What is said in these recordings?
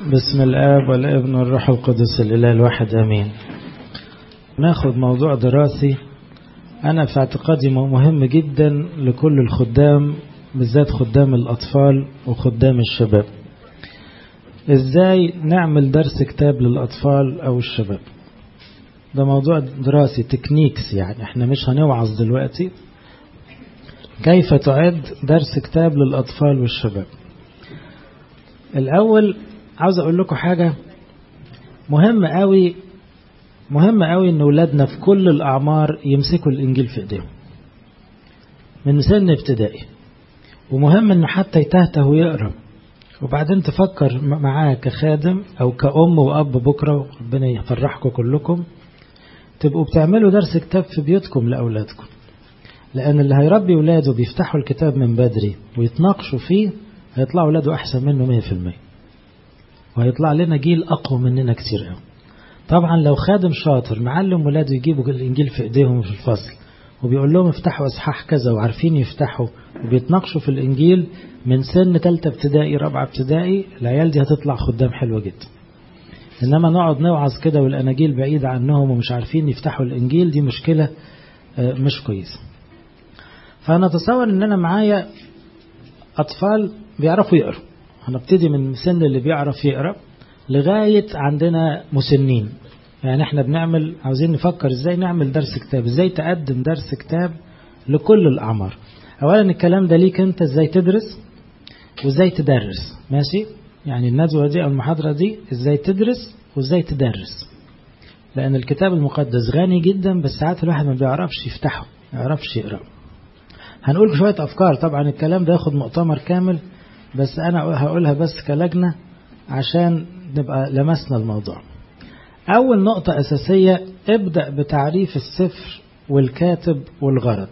بسم الآب والابن والروح القدس الإله الواحد أمين ناخد موضوع دراسي أنا في اعتقادي مهم جدا لكل الخدام بالذات خدام الأطفال وخدام الشباب إزاي نعمل درس كتاب للأطفال أو الشباب ده موضوع دراسي تكنيكس يعني احنا مش هنوعظ دلوقتي كيف تعد درس كتاب للأطفال والشباب الأول عاوز أقول لكم حاجة مهم قوي مهم قوي إن أولادنا في كل الأعمار يمسكوا الإنجيل في إيديهم من سن ابتدائي ومهم إنه حتى يتهته ويقرأ وبعدين تفكر معاه كخادم أو كأم وأب بكرة ربنا يفرحكم كلكم تبقوا بتعملوا درس كتاب في بيوتكم لأولادكم لأن اللي هيربي ولاده بيفتحوا الكتاب من بدري ويتناقشوا فيه هيطلعوا ولاده أحسن منه 100% وهيطلع لنا جيل أقوى مننا كتير قوي طبعا لو خادم شاطر معلم ولاده يجيبوا الإنجيل في إيديهم في الفصل وبيقول لهم افتحوا إصحاح كذا وعارفين يفتحوا وبيتناقشوا في الإنجيل من سن ثالثة ابتدائي رابعة ابتدائي العيال دي هتطلع خدام حلوة جدا إنما نقعد نوعظ كده والأناجيل بعيدة عنهم ومش عارفين يفتحوا الإنجيل دي مشكلة مش كويسة فأنا أتصور إن أنا معايا أطفال بيعرفوا يقروا هنبتدي من سن اللي بيعرف يقرأ لغاية عندنا مسنين يعني احنا بنعمل عاوزين نفكر ازاي نعمل درس كتاب ازاي تقدم درس كتاب لكل الأعمار أولا الكلام ده ليك انت ازاي تدرس وازاي تدرس ماشي يعني الندوة دي أو المحاضرة دي ازاي تدرس وازاي تدرس لأن الكتاب المقدس غني جدا بس ساعات الواحد ما بيعرفش يفتحه ما يعرفش يقرأ هنقول شوية أفكار طبعا الكلام ده ياخد مؤتمر كامل بس أنا هقولها بس كلجنة عشان نبقى لمسنا الموضوع أول نقطة أساسية ابدأ بتعريف السفر والكاتب والغرض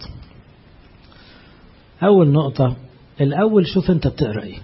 أول نقطة الأول شوف أنت بتقرأ إيه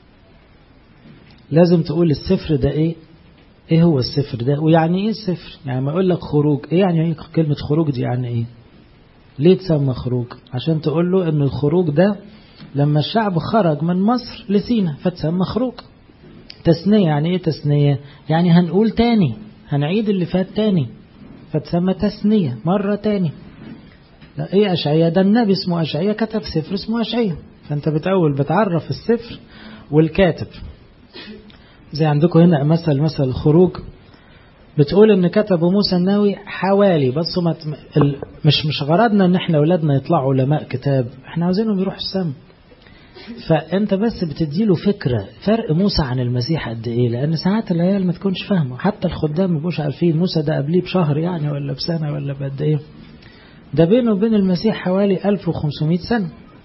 لازم تقول السفر ده إيه إيه هو السفر ده ويعني إيه السفر يعني ما أقول لك خروج إيه يعني إيه كلمة خروج دي يعني إيه ليه تسمى خروج عشان تقول له أن الخروج ده لما الشعب خرج من مصر لسينا فتسمى خروج تثنية يعني ايه تثنية يعني هنقول تاني هنعيد اللي فات تاني فتسمى تثنية مرة تاني ايه أشعية ده النبي اسمه أشعية كتب سفر اسمه أشعية فانت بتأول بتعرف السفر والكاتب زي عندكم هنا مثل مثل الخروج بتقول ان كتبه موسى الناوي حوالي بس مش مش غرضنا ان احنا اولادنا يطلعوا علماء كتاب احنا عاوزينهم يروحوا السما فانت بس بتديله فكرة فرق موسى عن المسيح قد ايه لان ساعات العيال ما تكونش فاهمه حتى الخدام ما بيبقوش عارفين موسى ده قبليه بشهر يعني ولا بسنة ولا بقد ايه ده بينه وبين المسيح حوالي 1500 سنة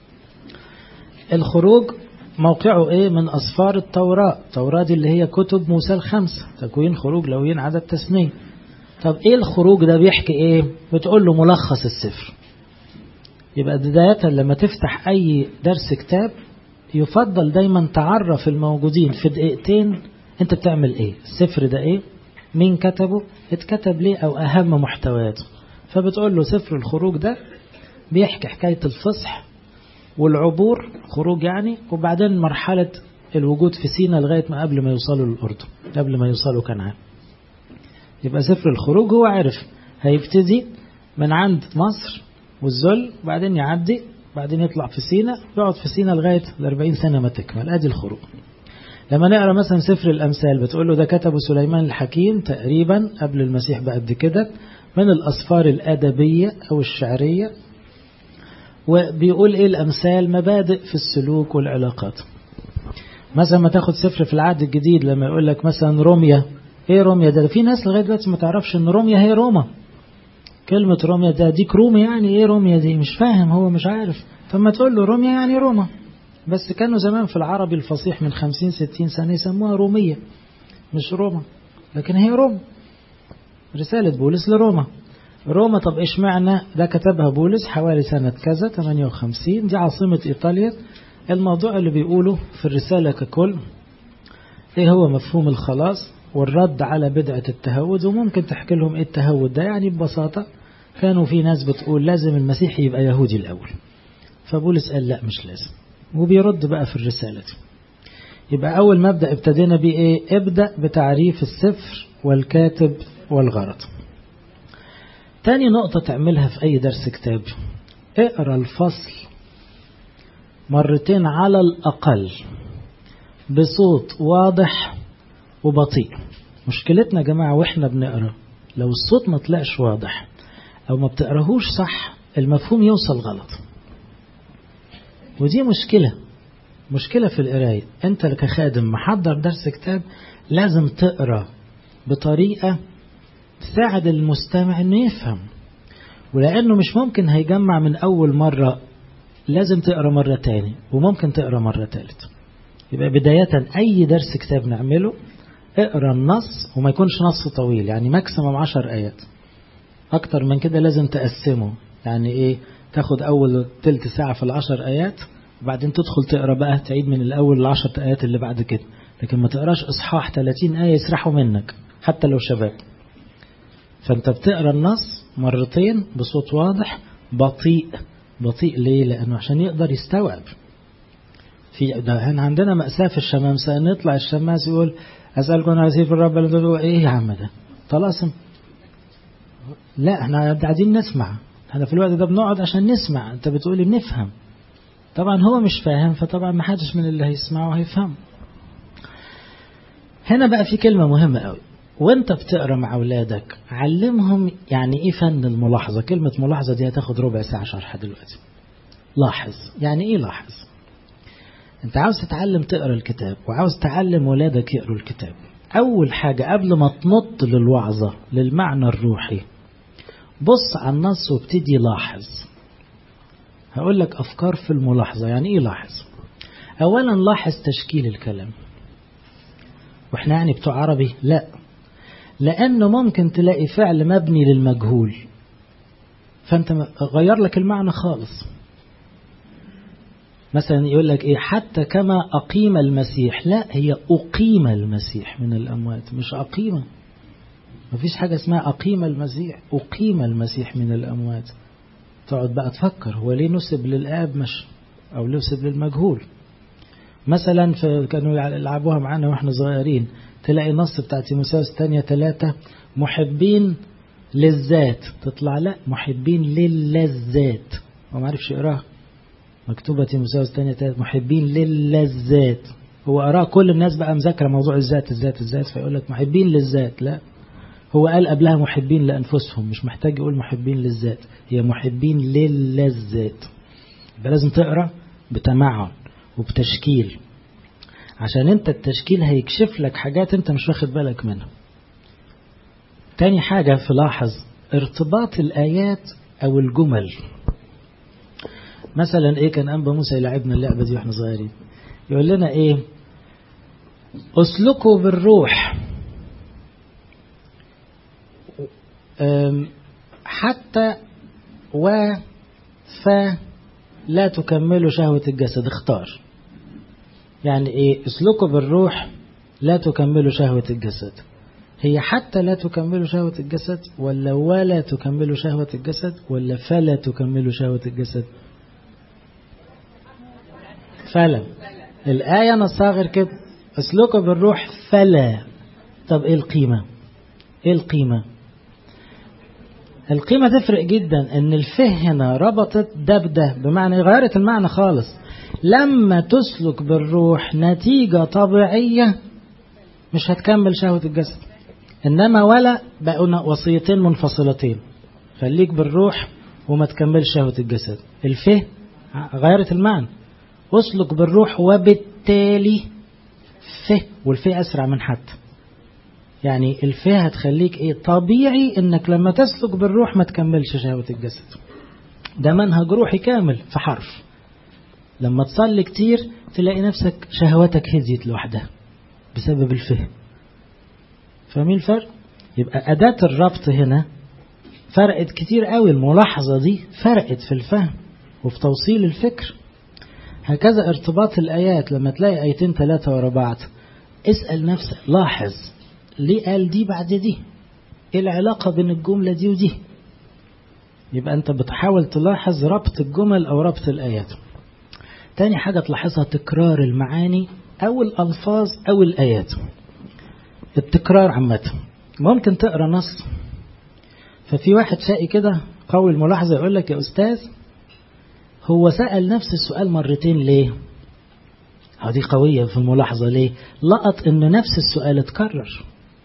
الخروج موقعه ايه من أصفار التوراة التوراة دي اللي هي كتب موسى الخمسة تكوين خروج لوين عدد تسنية طب ايه الخروج ده بيحكي ايه بتقول له ملخص السفر يبقى بداية لما تفتح اي درس كتاب يفضل دايما تعرف الموجودين في دقيقتين انت بتعمل ايه السفر ده ايه مين كتبه اتكتب ليه او اهم محتواته فبتقول له سفر الخروج ده بيحكي حكاية الفصح والعبور خروج يعني وبعدين مرحلة الوجود في سينا لغاية ما قبل ما يوصلوا للأردن قبل ما يوصلوا كنعان يبقى سفر الخروج هو عرف هيبتدي من عند مصر والذل وبعدين يعدي بعدين يطلع في سينا يقعد في سينا لغاية الأربعين سنة ما تكمل أدي الخروج لما نقرأ مثلا سفر الأمثال بتقول له ده كتبه سليمان الحكيم تقريبا قبل المسيح بقد كده من الأصفار الأدبية أو الشعرية وبيقول ايه الامثال مبادئ في السلوك والعلاقات مثلا ما تاخد سفر في العهد الجديد لما يقول لك مثلا روميا ايه روميا ده في ناس لغايه دلوقتي ما تعرفش ان روميا هي روما كلمة روميا ده ديك رومي يعني ايه روميا دي مش فاهم هو مش عارف طب ما تقول له روميا يعني روما بس كانوا زمان في العربي الفصيح من خمسين ستين سنة يسموها رومية مش روما لكن هي روما رسالة بولس لروما روما طب ايش معنى ده كتبها بولس حوالي سنة كذا 58 دي عاصمة إيطاليا الموضوع اللي بيقوله في الرسالة ككل ايه هو مفهوم الخلاص والرد على بدعة التهود وممكن تحكي لهم ايه التهود ده يعني ببساطة كانوا في ناس بتقول لازم المسيح يبقى يهودي الأول فبولس قال لا مش لازم وبيرد بقى في الرسالة دي يبقى أول مبدأ ابتدينا بيه إيه ابدأ بتعريف السفر والكاتب والغرض تاني نقطة تعملها في أي درس كتاب اقرأ الفصل مرتين على الأقل بصوت واضح وبطيء مشكلتنا يا جماعة وإحنا بنقرأ لو الصوت ما طلعش واضح أو ما بتقراهوش صح المفهوم يوصل غلط ودي مشكلة مشكلة في القراية أنت كخادم محضر درس كتاب لازم تقرأ بطريقة تساعد المستمع أنه يفهم ولأنه مش ممكن هيجمع من أول مرة لازم تقرأ مرة تاني وممكن تقرأ مرة تالت يبقى بداية أي درس كتاب نعمله اقرأ النص وما يكونش نص طويل يعني ماكسيموم عشر آيات أكتر من كده لازم تقسمه يعني إيه تاخد أول تلت ساعة في العشر آيات وبعدين تدخل تقرأ بقى تعيد من الأول العشر آيات اللي بعد كده لكن ما تقراش إصحاح 30 آية يسرحوا منك حتى لو شباب فأنت بتقرأ النص مرتين بصوت واضح بطيء بطيء ليه لأنه عشان يقدر يستوعب في ده هنا عندنا مأساة في الشمامسة أن يطلع الشماس يقول أسألكم عن في الرب اللي إيه يا عم ده طلاسم لا احنا قاعدين نسمع احنا في الوقت ده بنقعد عشان نسمع انت بتقولي بنفهم طبعا هو مش فاهم فطبعا ما حدش من اللي هيسمعه هيفهم هنا بقى في كلمة مهمة قوي وانت بتقرا مع اولادك علمهم يعني ايه فن الملاحظة كلمة ملاحظة دي هتاخد ربع ساعة شرح دلوقتي لاحظ يعني ايه لاحظ انت عاوز تتعلم تقرا الكتاب وعاوز تعلم ولادك يقروا الكتاب اول حاجة قبل ما تنط للوعظة للمعنى الروحي بص على النص وابتدي لاحظ هقول لك أفكار في الملاحظة يعني إيه لاحظ أولا لاحظ تشكيل الكلام وإحنا يعني بتوع عربي لا لأنه ممكن تلاقي فعل مبني للمجهول فأنت غير لك المعنى خالص مثلا يقول لك إيه حتى كما أقيم المسيح لا هي أقيم المسيح من الأموات مش أقيمه مفيش حاجة اسمها أقيم المسيح أقيم المسيح من الأموات تقعد بقى تفكر هو ليه نسب للآب مش أو نسب للمجهول مثلا في كانوا يلعبوها معانا واحنا صغيرين تلاقي نص بتاع تيموساوس الثانية ثلاثة محبين للذات تطلع لا محبين للذات هو ما عرفش يقراها مكتوبة تيموساوس الثانية ثلاثة محبين للذات هو قراه كل الناس بقى مذاكرة موضوع الذات الذات الذات فيقول لك محبين للذات لا هو قال قبلها محبين لأنفسهم مش محتاج يقول محبين للذات هي محبين للذات يبقى لازم تقرأ بتمعن وبتشكيل عشان انت التشكيل هيكشف لك حاجات انت مش واخد بالك منها تاني حاجة في لاحظ ارتباط الآيات أو الجمل مثلا ايه كان أنبا موسى يلعبنا اللعبة دي واحنا صغيرين يقول لنا ايه اسلكوا بالروح حتى و ف لا تكملوا شهوة الجسد اختار يعني ايه اسلكوا بالروح لا تكملوا شهوة الجسد هي حتى لا تكملوا شهوة الجسد ولا ولا تكملوا شهوة الجسد ولا فلا تكملوا شهوة الجسد فلا الآية نصها غير كده اسلكوا بالروح فلا طب ايه القيمة ايه القيمة القيمة تفرق جدا ان الفه هنا ربطت ده بده بمعنى غيرت المعنى خالص لما تسلك بالروح نتيجة طبيعية مش هتكمل شهوة الجسد انما ولا بقوا وصيتين منفصلتين خليك بالروح وما تكملش شهوة الجسد الفه غيرت المعنى اسلك بالروح وبالتالي فه والفه اسرع من حتى يعني الفه هتخليك ايه طبيعي انك لما تسلك بالروح ما تكملش شهوة الجسد ده منهج روحي كامل في حرف لما تصلي كتير تلاقي نفسك شهوتك هديت لوحدها بسبب الفهم فاهمين الفرق يبقى أداة الربط هنا فرقت كتير قوي الملاحظة دي فرقت في الفهم وفي توصيل الفكر هكذا ارتباط الآيات لما تلاقي آيتين ثلاثة ورا بعض اسأل نفسك لاحظ ليه قال دي بعد دي ايه العلاقة بين الجملة دي ودي يبقى انت بتحاول تلاحظ ربط الجمل او ربط الآيات تاني حاجة تلاحظها تكرار المعاني أو الألفاظ أو الآيات التكرار عامة ممكن تقرأ نص ففي واحد شقي كده قوي الملاحظة يقول لك يا أستاذ هو سأل نفس السؤال مرتين ليه هذه قوية في الملاحظة ليه لقط ان نفس السؤال اتكرر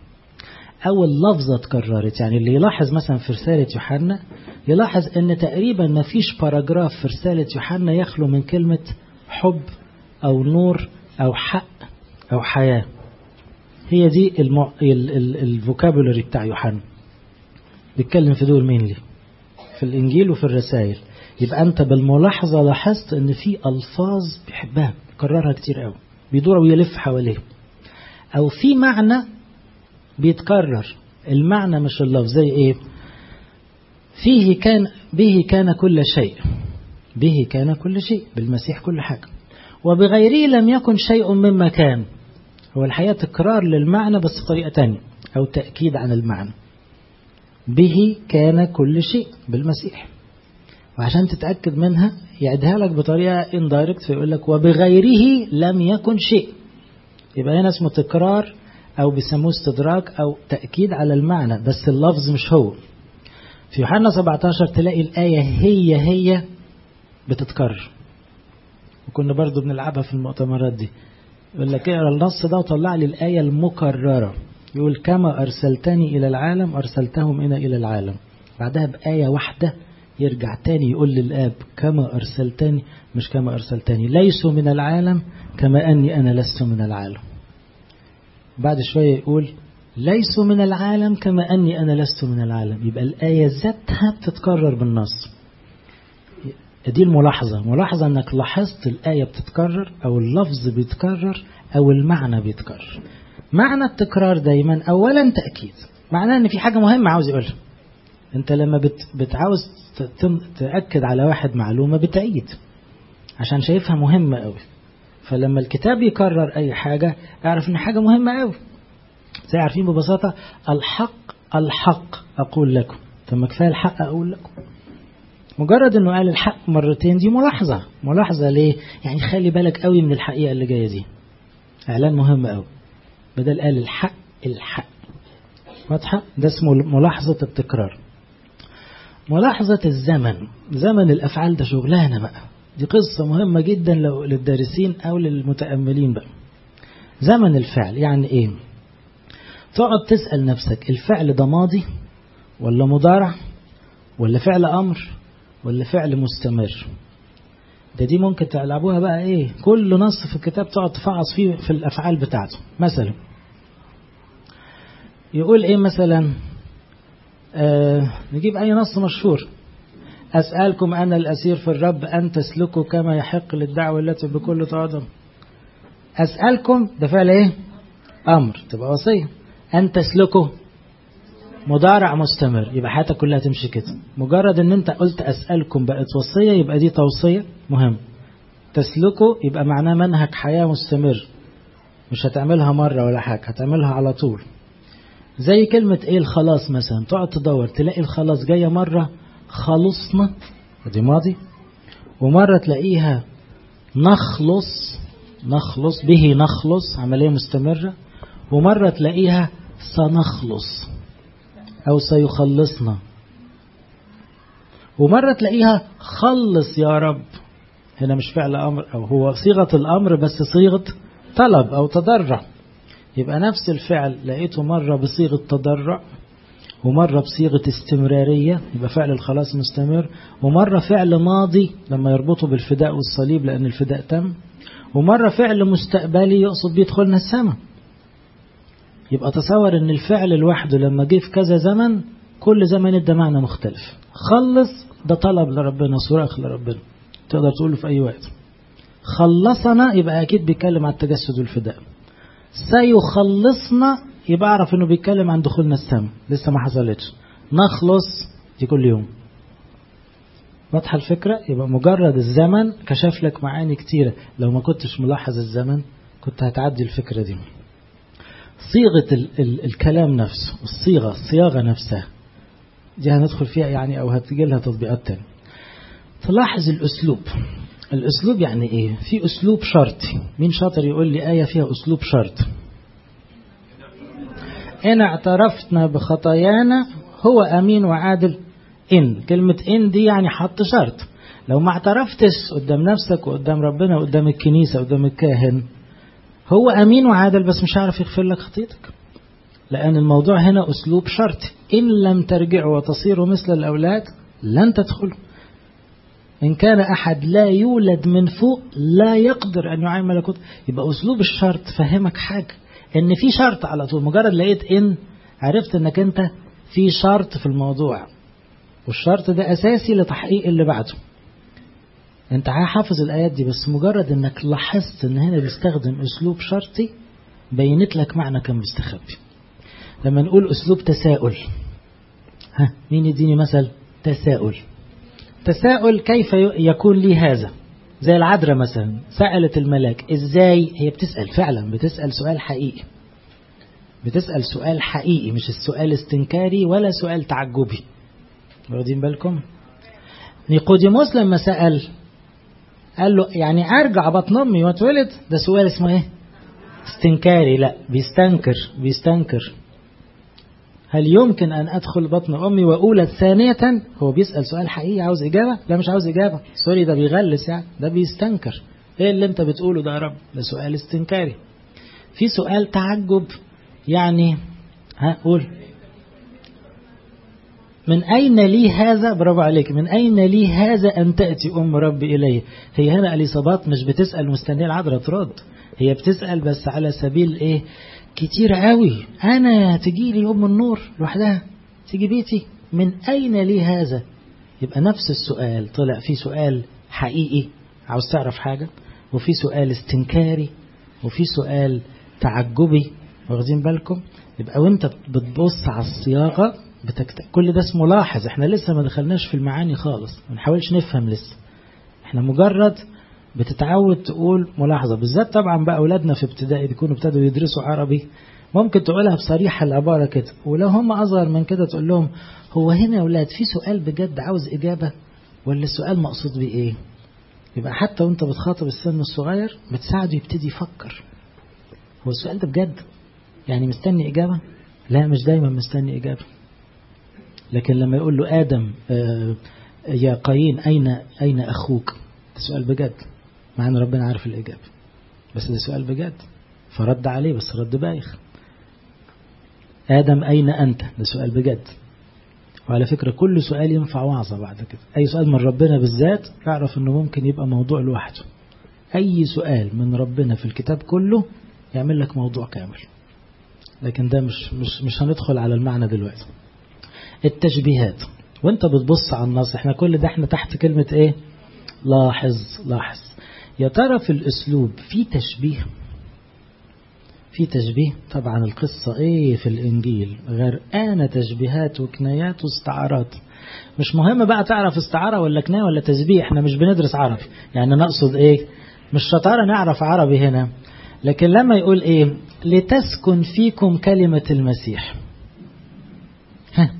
او اللفظة اتكررت يعني اللي يلاحظ مثلا في رسالة يوحنا يلاحظ ان تقريبا ما فيش باراجراف في رسالة يوحنا يخلو من كلمة حب او نور او حق او حياة هي دي المع... الفوكابولري بتاع يوحنا بيتكلم في دول مين لي في الانجيل وفي الرسائل يبقى انت بالملاحظة لاحظت ان في الفاظ بيحبها بيكررها كتير قوي بيدور ويلف حواليه او في معنى بيتكرر المعنى مش اللفظ زي ايه فيه كان به كان كل شيء به كان كل شيء بالمسيح كل حاجة وبغيره لم يكن شيء مما كان هو الحقيقة تكرار للمعنى بس بطريقة تانية أو تأكيد عن المعنى به كان كل شيء بالمسيح وعشان تتأكد منها يعدها لك بطريقة اندايركت فيقول لك وبغيره لم يكن شيء يبقى هنا اسمه تكرار أو بيسموه استدراك أو تأكيد على المعنى بس اللفظ مش هو في يوحنا 17 تلاقي الآية هي هي بتتكرر وكنا برضو بنلعبها في المؤتمرات دي يقول لك اقرا النص ده وطلع لي الآية المكررة يقول كما أرسلتني إلى العالم أرسلتهم إنا إلى العالم بعدها بآية واحدة يرجع تاني يقول للآب كما أرسلتني مش كما أرسلتني ليسوا من العالم كما أني أنا لست من العالم بعد شوية يقول ليسوا من العالم كما أني أنا لست من العالم يبقى الآية ذاتها بتتكرر بالنص دي الملاحظة ملاحظة أنك لاحظت الآية بتتكرر أو اللفظ بيتكرر أو المعنى بيتكرر معنى التكرار دايما أولا تأكيد معناه أن في حاجة مهمة عاوز يقولها أنت لما بت بتعاوز تأكد على واحد معلومة بتعيد عشان شايفها مهمة قوي فلما الكتاب يكرر أي حاجة اعرف أن حاجة مهمة قوي زي عارفين ببساطة الحق الحق أقول لكم ثم كفاية الحق أقول لكم مجرد أنه قال الحق مرتين دي ملاحظة ملاحظة ليه يعني خلي بالك قوي من الحقيقة اللي جاية دي إعلان مهم قوي بدل قال الحق الحق واضحة ده اسمه ملاحظة التكرار ملاحظة الزمن زمن الأفعال ده شغلانة بقى دي قصة مهمة جدا لو للدارسين أو للمتأملين بقى زمن الفعل يعني إيه تقعد تسأل نفسك الفعل ده ماضي ولا مضارع ولا فعل أمر ولا فعل مستمر ده دي ممكن تلعبوها بقى ايه كل نص في الكتاب تقعد تفعص فيه في الافعال بتاعته مثلا يقول ايه مثلا آه نجيب اي نص مشهور اسالكم انا الاسير في الرب ان تسلكوا كما يحق للدعوه التي بكل تواضع اسالكم ده فعل ايه امر تبقى وصيه ان تسلكوا مضارع مستمر يبقى حياتك كلها تمشي كده مجرد ان انت قلت اسالكم بقت وصيه يبقى دي توصيه مهم تسلكوا يبقى معناه منهج حياه مستمر مش هتعملها مره ولا حاجه هتعملها على طول زي كلمة ايه الخلاص مثلا تقعد تدور تلاقي الخلاص جاية مرة خلصنا دي ماضي ومرة تلاقيها نخلص نخلص به نخلص عملية مستمرة ومرة تلاقيها سنخلص أو سيخلصنا ومرة تلاقيها خلص يا رب هنا مش فعل أمر أو هو صيغة الأمر بس صيغة طلب أو تضرع يبقى نفس الفعل لقيته مرة بصيغة تضرع ومرة بصيغة استمرارية يبقى فعل الخلاص مستمر ومرة فعل ماضي لما يربطه بالفداء والصليب لأن الفداء تم ومرة فعل مستقبلي يقصد بيدخلنا السماء يبقى تصور ان الفعل لوحده لما جه في كذا زمن كل زمن ادى معنى مختلف خلص ده طلب لربنا صراخ لربنا تقدر تقوله في اي وقت خلصنا يبقى اكيد بيتكلم عن التجسد والفداء سيخلصنا يبقى اعرف انه بيتكلم عن دخولنا السماء لسه ما حصلتش نخلص دي كل يوم واضحه الفكره يبقى مجرد الزمن كشف لك معاني كتيره لو ما كنتش ملاحظ الزمن كنت هتعدي الفكره دي صيغه ال ال الكلام نفسه الصيغه الصياغه نفسها دي هندخل فيها يعني او هتجي لها تطبيقات تانية تلاحظ الاسلوب الأسلوب يعني إيه في أسلوب شرطي مين شاطر يقول لي آية فيها أسلوب شرط إن اعترفنا بخطايانا هو أمين وعادل إن كلمة إن دي يعني حط شرط لو ما اعترفتش قدام نفسك وقدام ربنا وقدام الكنيسة وقدام الكاهن هو أمين وعادل بس مش عارف يغفر لك خطيتك لأن الموضوع هنا أسلوب شرطي إن لم ترجعوا وتصيروا مثل الأولاد لن تدخلوا إن كان أحد لا يولد من فوق لا يقدر أن يعين ملكوت يبقى أسلوب الشرط فهمك حاجة إن في شرط على طول مجرد لقيت إن عرفت إنك أنت في شرط في الموضوع والشرط ده أساسي لتحقيق اللي بعده أنت حافظ الآيات دي بس مجرد إنك لاحظت إن هنا بيستخدم أسلوب شرطي بينت لك معنى كان مستخبي لما نقول أسلوب تساؤل ها مين يديني مثل تساؤل تساؤل كيف يكون لي هذا زي العذراء مثلا سألت الملاك ازاي هي بتسأل فعلا بتسأل سؤال حقيقي بتسأل سؤال حقيقي مش السؤال استنكاري ولا سؤال تعجبي واخدين بالكم نيقوديموس لما سأل قال له يعني ارجع بطن امي واتولد ده سؤال اسمه ايه استنكاري لا بيستنكر بيستنكر هل يمكن أن أدخل بطن أمي وأولد ثانية هو بيسأل سؤال حقيقي عاوز إجابة لا مش عاوز إجابة سوري ده بيغلس يعني ده بيستنكر إيه اللي أنت بتقوله ده يا رب ده سؤال استنكاري في سؤال تعجب يعني ها قول من أين لي هذا برافو عليك من أين لي هذا أن تأتي أم ربي إلي هي هنا أليصابات مش بتسأل مستنية العذراء ترد هي بتسأل بس على سبيل إيه كتير قوي أنا تجي لي أم النور لوحدها تيجي بيتي من أين لي هذا يبقى نفس السؤال طلع في سؤال حقيقي عاوز تعرف حاجة وفي سؤال استنكاري وفي سؤال تعجبي واخدين بالكم يبقى وانت بتبص على الصياغة بتكت... كل ده اسمه لاحظ احنا لسه ما دخلناش في المعاني خالص ما نحاولش نفهم لسه احنا مجرد بتتعود تقول ملاحظة بالذات طبعا بقى أولادنا في ابتدائي بيكونوا ابتدوا يدرسوا عربي ممكن تقولها بصريحة العبارة كده ولو هم أصغر من كده تقول لهم هو هنا يا أولاد في سؤال بجد عاوز إجابة ولا السؤال مقصود بيه إيه يبقى حتى وانت بتخاطب السن الصغير بتساعده يبتدي يفكر هو السؤال ده بجد يعني مستني إجابة لا مش دايما مستني إجابة لكن لما يقول له آدم آه يا قايين أين أين أخوك ده سؤال بجد مع ان ربنا عارف الإجابة بس ده سؤال بجد فرد عليه بس رد بايخ آدم أين أنت ده سؤال بجد وعلى فكرة كل سؤال ينفع وعظة بعد كده أي سؤال من ربنا بالذات اعرف أنه ممكن يبقى موضوع لوحده أي سؤال من ربنا في الكتاب كله يعمل لك موضوع كامل لكن ده مش, مش, مش هندخل على المعنى دلوقتي التشبيهات وانت بتبص على النص احنا كل ده احنا تحت كلمة ايه لاحظ لاحظ يا ترى في الأسلوب في تشبيه في تشبيه طبعا القصة ايه في الإنجيل غرقانة تشبيهات وكنايات واستعارات مش مهم بقى تعرف استعارة ولا كناية ولا تشبيه احنا مش بندرس عربي يعني نقصد ايه مش شطارة نعرف عربي هنا لكن لما يقول ايه لتسكن فيكم كلمة المسيح ها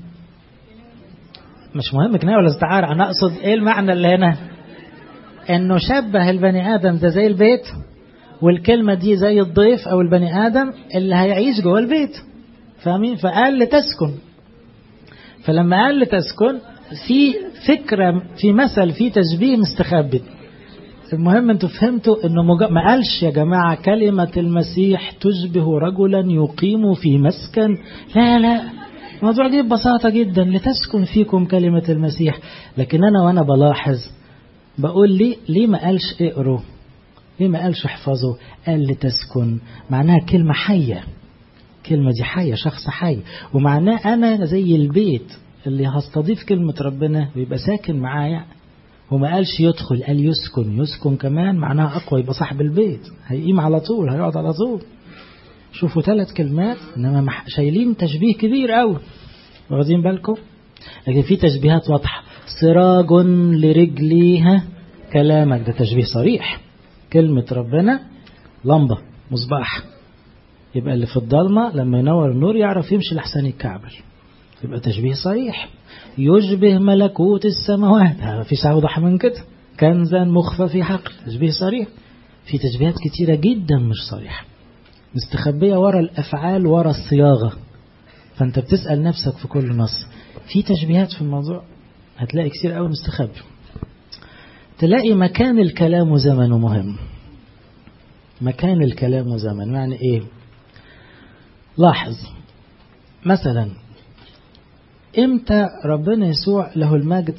مش مهم كناية ولا استعارة انا اقصد ايه المعنى اللي هنا انه شبه البني ادم ده زي البيت والكلمة دي زي الضيف او البني ادم اللي هيعيش جوه البيت فاهمين فقال لتسكن فلما قال لتسكن في فكرة في مثل في تشبيه مستخبي المهم انتوا فهمتوا انه مج... ما قالش يا جماعة كلمة المسيح تشبه رجلا يقيم في مسكن لا لا الموضوع دي ببساطة جدا لتسكن فيكم كلمة المسيح لكن انا وانا بلاحظ بقول لي ليه ما قالش اقروا ليه ما قالش احفظوا قال لتسكن معناها كلمة حية كلمة دي حية شخص حي ومعناه أنا زي البيت اللي هستضيف كلمة ربنا ويبقى ساكن معايا وما قالش يدخل قال يسكن يسكن كمان معناها أقوى يبقى صاحب البيت هيقيم على طول هيقعد على طول شوفوا ثلاث كلمات إنما شايلين تشبيه كبير قوي واخدين بالكم لكن في تشبيهات واضحة سراج لرجليها كلامك ده تشبيه صريح كلمة ربنا لمبة مصباح يبقى اللي في الضلمة لما ينور النور يعرف يمشي لحسن الكعبل يبقى تشبيه صريح يشبه ملكوت السماوات ما فيش أوضح من كده كنزا مخفى في حقل تشبيه صريح في تشبيهات كتيرة جدا مش صريحة مستخبية ورا الأفعال ورا الصياغة فأنت بتسأل نفسك في كل نص في تشبيهات في الموضوع هتلاقي كتير قوي مستخبي تلاقي مكان الكلام وزمنه مهم مكان الكلام وزمن يعني ايه لاحظ مثلا امتى ربنا يسوع له المجد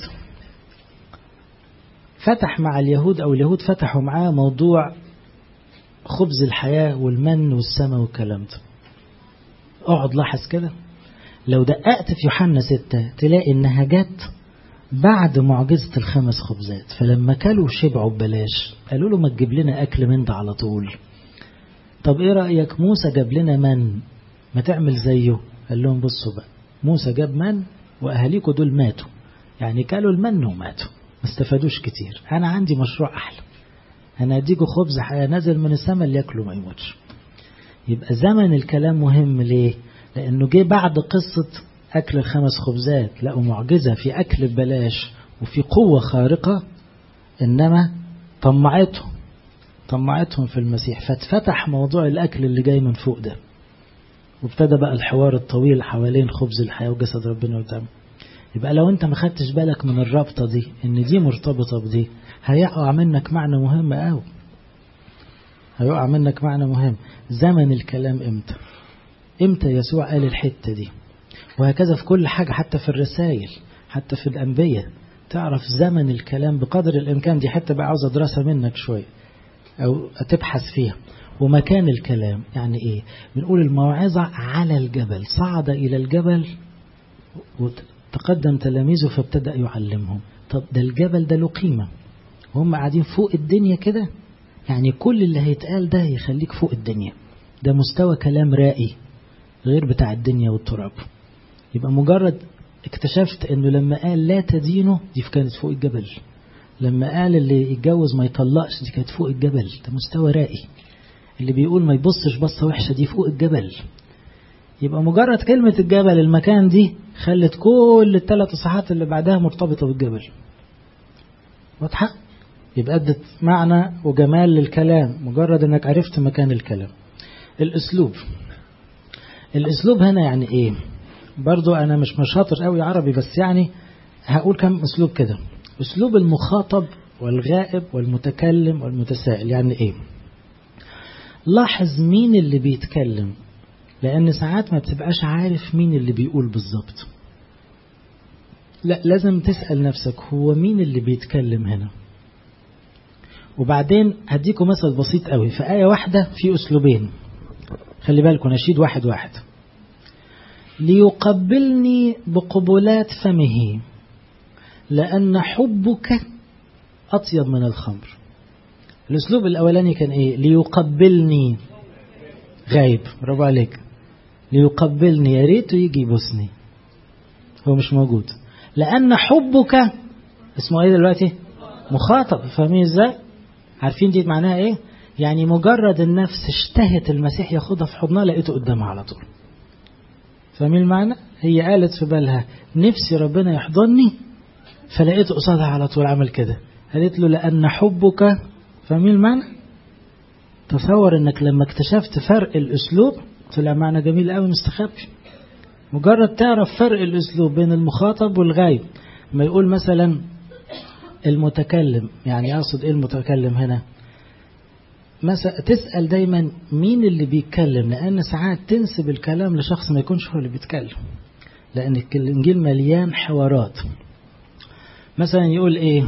فتح مع اليهود او اليهود فتحوا معاه موضوع خبز الحياة والمن والسماء والكلام ده اقعد لاحظ كده لو دققت في يوحنا ستة تلاقي انها جت بعد معجزة الخمس خبزات فلما كلوا شبعوا ببلاش قالوا له ما تجيب لنا أكل من ده على طول طب ايه رأيك موسى جاب لنا من ما تعمل زيه قال لهم بصوا بقى موسى جاب من وأهاليكوا دول ماتوا يعني كلوا المن وماتوا ما استفادوش كتير أنا عندي مشروع أحلى أنا أديكوا خبز حياة نازل من السماء اللي ياكلوا ما يموتش يبقى زمن الكلام مهم ليه لأنه جه بعد قصة أكل الخمس خبزات لقوا معجزة في أكل ببلاش وفي قوة خارقة إنما طمعتهم طمعتهم في المسيح فاتفتح موضوع الأكل اللي جاي من فوق ده وابتدى بقى الحوار الطويل حوالين خبز الحياة وجسد ربنا قدامه يبقى لو انت ما خدتش بالك من الرابطة دي ان دي مرتبطة بدي هيقع منك معنى مهم قوي هيقع منك معنى مهم زمن الكلام امتى امتى يسوع قال الحتة دي وهكذا في كل حاجة حتى في الرسائل حتى في الأنبياء تعرف زمن الكلام بقدر الإمكان دي حتى بقى عاوزة دراسة منك شوية أو تبحث فيها ومكان الكلام يعني إيه بنقول الموعظة على الجبل صعد إلى الجبل وتقدم تلاميذه فابتدأ يعلمهم طب ده الجبل ده له قيمة وهم قاعدين فوق الدنيا كده يعني كل اللي هيتقال ده يخليك فوق الدنيا ده مستوى كلام رائي غير بتاع الدنيا والتراب يبقى مجرد اكتشفت انه لما قال لا تدينه دي كانت فوق الجبل لما قال اللي يتجوز ما يطلقش دي كانت فوق الجبل ده مستوى رائي اللي بيقول ما يبصش بصة وحشة دي فوق الجبل يبقى مجرد كلمة الجبل المكان دي خلت كل الثلاث اصحاحات اللي بعدها مرتبطة بالجبل واضحة يبقى ادت معنى وجمال للكلام مجرد انك عرفت مكان الكلام الاسلوب الاسلوب هنا يعني ايه برضو انا مش مش شاطر قوي عربي بس يعني هقول كم اسلوب كده اسلوب المخاطب والغائب والمتكلم والمتسائل يعني ايه لاحظ مين اللي بيتكلم لان ساعات ما بتبقاش عارف مين اللي بيقول بالظبط لا لازم تسأل نفسك هو مين اللي بيتكلم هنا وبعدين هديكم مثل بسيط قوي في آية واحدة في أسلوبين خلي بالكم نشيد واحد واحد ليقبلني بقبلات فمه لأن حبك أطيب من الخمر الأسلوب الأولاني كان إيه ليقبلني غايب برافو عليك ليقبلني يا ريته يجي يبوسني هو مش موجود لأن حبك اسمه إيه دلوقتي مخاطب فاهمين إزاي عارفين دي معناها إيه يعني مجرد النفس اشتهت المسيح ياخدها في حضنها لقيته قدامها على طول فاهمين المعنى هي قالت في بالها نفسي ربنا يحضني فلقيته قصادها على طول عمل كده قالت له لأن حبك فاهمين المعنى تصور انك لما اكتشفت فرق الاسلوب طلع معنى جميل قوي مستخبي مجرد تعرف فرق الاسلوب بين المخاطب والغايب ما يقول مثلا المتكلم يعني اقصد ايه المتكلم هنا مثلا تسأل دايما مين اللي بيتكلم لأن ساعات تنسب الكلام لشخص ما يكونش هو اللي بيتكلم لأن الإنجيل مليان حوارات مثلا يقول إيه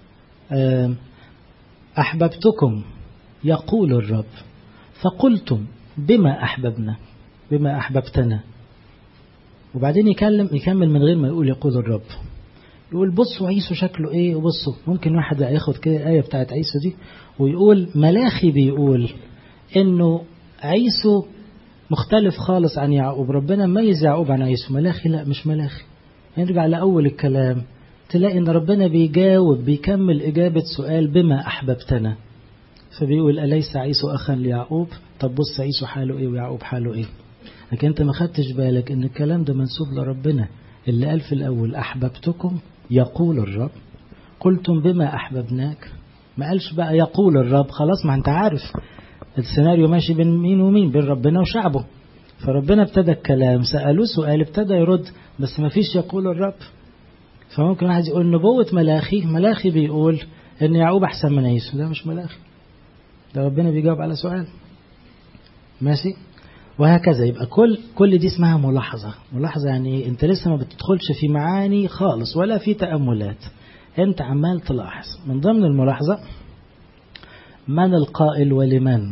أحببتكم يقول الرب فقلتم بما أحببنا بما أحببتنا وبعدين يكلم يكمل من غير ما يقول يقول الرب يقول بصوا عيسو شكله ايه وبصوا ممكن واحد ياخد كده آية بتاعت عيسو دي ويقول ملاخي بيقول انه عيسو مختلف خالص عن يعقوب ربنا ميز يعقوب عن عيسو ملاخي لا مش ملاخي نرجع لأول الكلام تلاقي ان ربنا بيجاوب بيكمل إجابة سؤال بما أحببتنا فبيقول أليس عيسو أخا ليعقوب طب بص عيسو حاله إيه ويعقوب حاله إيه لكن أنت ما خدتش بالك إن الكلام ده منسوب لربنا اللي قال في الأول أحببتكم يقول الرب قلتم بما أحببناك ما قالش بقى يقول الرب خلاص ما أنت عارف السيناريو ماشي بين مين ومين بين ربنا وشعبه فربنا ابتدى الكلام سألوه سؤال ابتدى يرد بس ما فيش يقول الرب فممكن واحد يقول نبوة ملاخي ملاخي بيقول ان يعقوب احسن من عيسو ده مش ملاخي ده ربنا بيجاوب على سؤال ماشي وهكذا يبقى كل كل دي اسمها ملاحظة ملاحظة يعني انت لسه ما بتدخلش في معاني خالص ولا في تأملات انت عمال تلاحظ من ضمن الملاحظة من القائل ولمن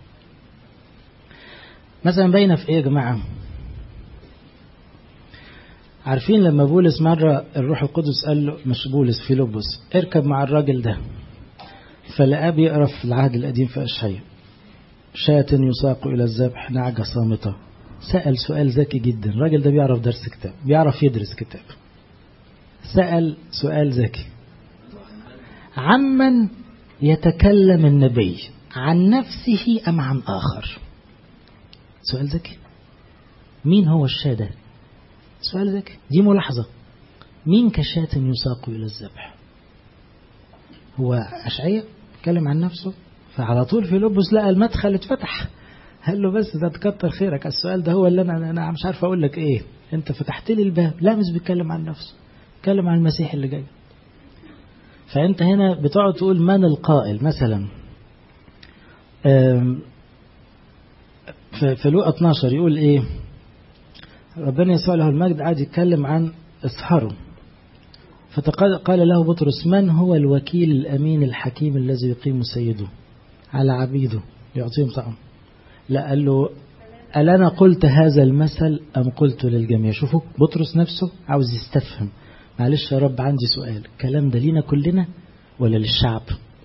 مثلا باينه في ايه يا جماعه عارفين لما بولس مرة الروح القدس قال له مش بولس فيلبس اركب مع الراجل ده فلقاه بيقرا في العهد القديم في أشعياء شاة يساق إلى الذبح نعجة صامتة سأل سؤال ذكي جدا الراجل ده بيعرف درس كتاب بيعرف يدرس كتاب سأل سؤال ذكي عمن يتكلم النبي عن نفسه أم عن آخر سؤال ذكي مين هو الشاة ده سؤال ذكي دي ملاحظة مين كشاة يساق إلى الذبح هو أشعية اتكلم عن نفسه فعلى طول في لبس لقى المدخل اتفتح قال له بس ده تكتر خيرك السؤال ده هو اللي أنا, أنا مش عارف أقول لك إيه أنت فتحت لي الباب لا مش بيتكلم عن نفسه بيتكلم عن المسيح اللي جاي فأنت هنا بتقعد تقول من القائل مثلا في لوقا 12 يقول ايه ربنا يسوع له المجد قاعد يتكلم عن اسهره فقال له بطرس من هو الوكيل الامين الحكيم الذي يقيم سيده على عبيده يعطيهم طعام لا قال له ألا أنا قلت هذا المثل أم قلت للجميع شوفوا بطرس نفسه عاوز يستفهم معلش يا رب عندي سؤال الكلام ده لينا كلنا ولا للشعب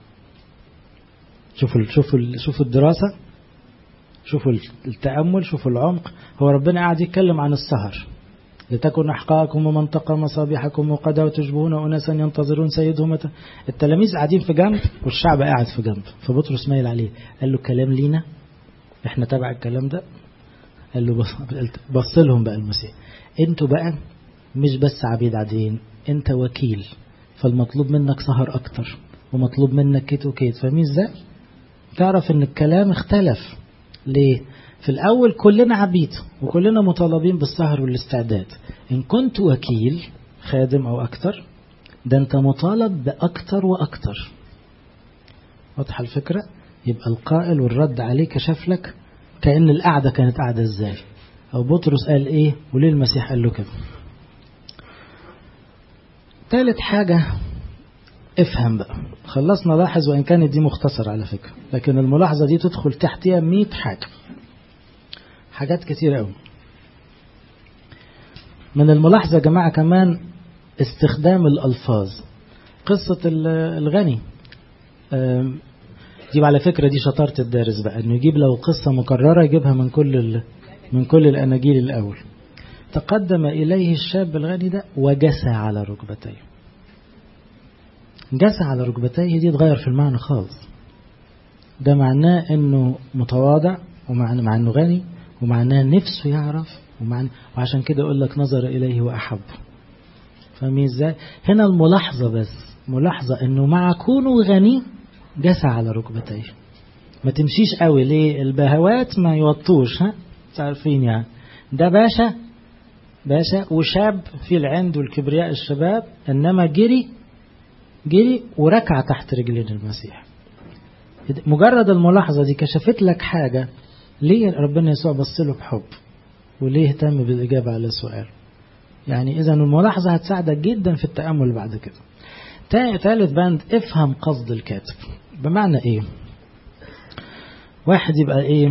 شوفوا شوفوا شوفوا الدراسة شوفوا التأمل شوفوا العمق هو ربنا قاعد يتكلم عن السهر لتكن أحقاءكم ومنطقة مصابيحكم وقدا وتشبهون أناسا ينتظرون سيدهم التلاميذ قاعدين في جنب والشعب قاعد في جنب فبطرس مايل عليه قال له كلام لينا احنا تبع الكلام ده قال له بص لهم بقى المسيح انتوا بقى مش بس عبيد عاديين انت وكيل فالمطلوب منك سهر اكتر ومطلوب منك كيت وكيت فاهمين ازاي تعرف ان الكلام اختلف ليه في الأول كلنا عبيد وكلنا مطالبين بالسهر والاستعداد إن كنت وكيل خادم أو أكتر ده أنت مطالب بأكتر وأكتر واضحة الفكرة يبقى القائل والرد عليه كشف لك كأن القعدة كانت قاعدة إزاي أو بطرس قال إيه وليه المسيح قال له كده ثالث حاجة افهم بقى خلصنا لاحظ وإن كانت دي مختصر على فكرة لكن الملاحظة دي تدخل تحتها 100 حاجة حاجات كتير قوي من الملاحظة يا جماعة كمان استخدام الألفاظ قصة الغني دي على فكرة دي شطارة الدارس بقى انه يجيب لو قصة مكررة يجيبها من كل من كل الأناجيل الأول تقدم إليه الشاب الغني ده وجسى على ركبتيه جسى على ركبتيه دي تغير في المعنى خالص ده معناه انه متواضع ومعناه مع انه غني ومعناه نفسه يعرف ومعنى وعشان كده يقول لك نظر إليه وأحب فاهمين ازاي هنا الملاحظة بس ملاحظة انه مع كونه غني جسى على ركبتيه ما تمشيش قوي ليه البهوات ما يوطوش ها عارفين يعني ده باشا باشا وشاب في العند والكبرياء الشباب انما جري جري وركع تحت رجلين المسيح مجرد الملاحظة دي كشفت لك حاجة ليه ربنا يسوع بص له بحب وليه اهتم بالإجابة على السؤال يعني إذا الملاحظة هتساعدك جدا في التأمل بعد كده ثالث بند افهم قصد الكاتب بمعنى ايه واحد يبقى ايه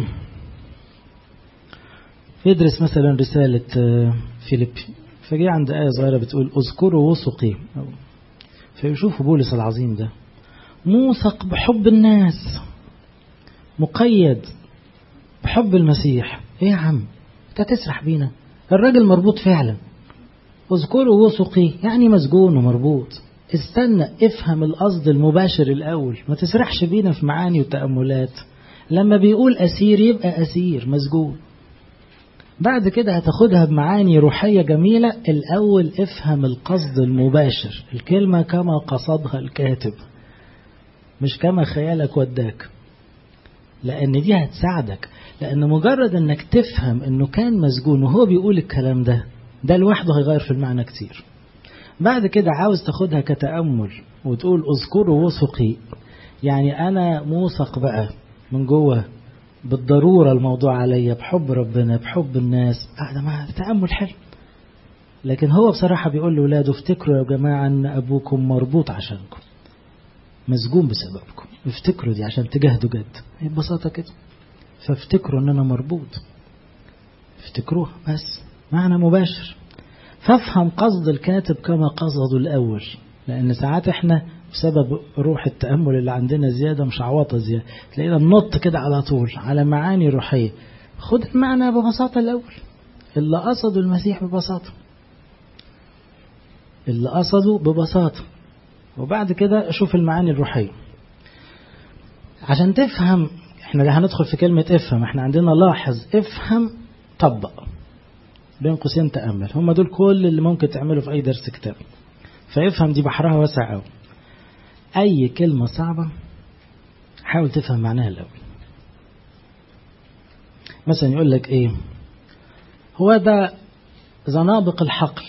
يدرس مثلا رسالة فيليبي فجي عند آية صغيرة بتقول اذكروا وثقي فيشوفوا بولس العظيم ده موثق بحب الناس مقيد بحب المسيح ايه يا عم انت تسرح بينا الراجل مربوط فعلا اذكروا وثقي يعني مسجون ومربوط استنى افهم القصد المباشر الأول ما تسرحش بينا في معاني وتأملات لما بيقول أسير يبقى أسير مسجون بعد كده هتاخدها بمعاني روحية جميلة الأول افهم القصد المباشر الكلمة كما قصدها الكاتب مش كما خيالك وداك لأن دي هتساعدك لأن مجرد أنك تفهم أنه كان مسجون وهو بيقول الكلام ده ده لوحده هيغير في المعنى كتير بعد كده عاوز تاخدها كتأمل وتقول اذكروا وثقي يعني أنا موثق بقى من جوه بالضرورة الموضوع عليا بحب ربنا بحب الناس هذا ما تأمل حلو لكن هو بصراحة بيقول لأولاده افتكروا يا جماعة أن أبوكم مربوط عشانكم مسجون بسببكم افتكروا دي عشان تجاهدوا جد هي ببساطة كده فافتكروا ان انا مربوط افتكروها بس معنى مباشر فافهم قصد الكاتب كما قصده الاول لان ساعات احنا بسبب روح التأمل اللي عندنا زيادة مش عواطة زيادة تلاقينا ننط كده على طول على معاني روحية خد المعنى ببساطة الأول اللي قصده المسيح ببساطة اللي قصده ببساطة وبعد كده اشوف المعاني الروحية عشان تفهم احنا هندخل في كلمة افهم احنا عندنا لاحظ افهم طبق بين قوسين تأمل هم دول كل اللي ممكن تعمله في أي درس كتاب فافهم دي بحرها واسع قوي أي كلمة صعبة حاول تفهم معناها الأول مثلا يقول لك إيه هو ده زنابق الحقل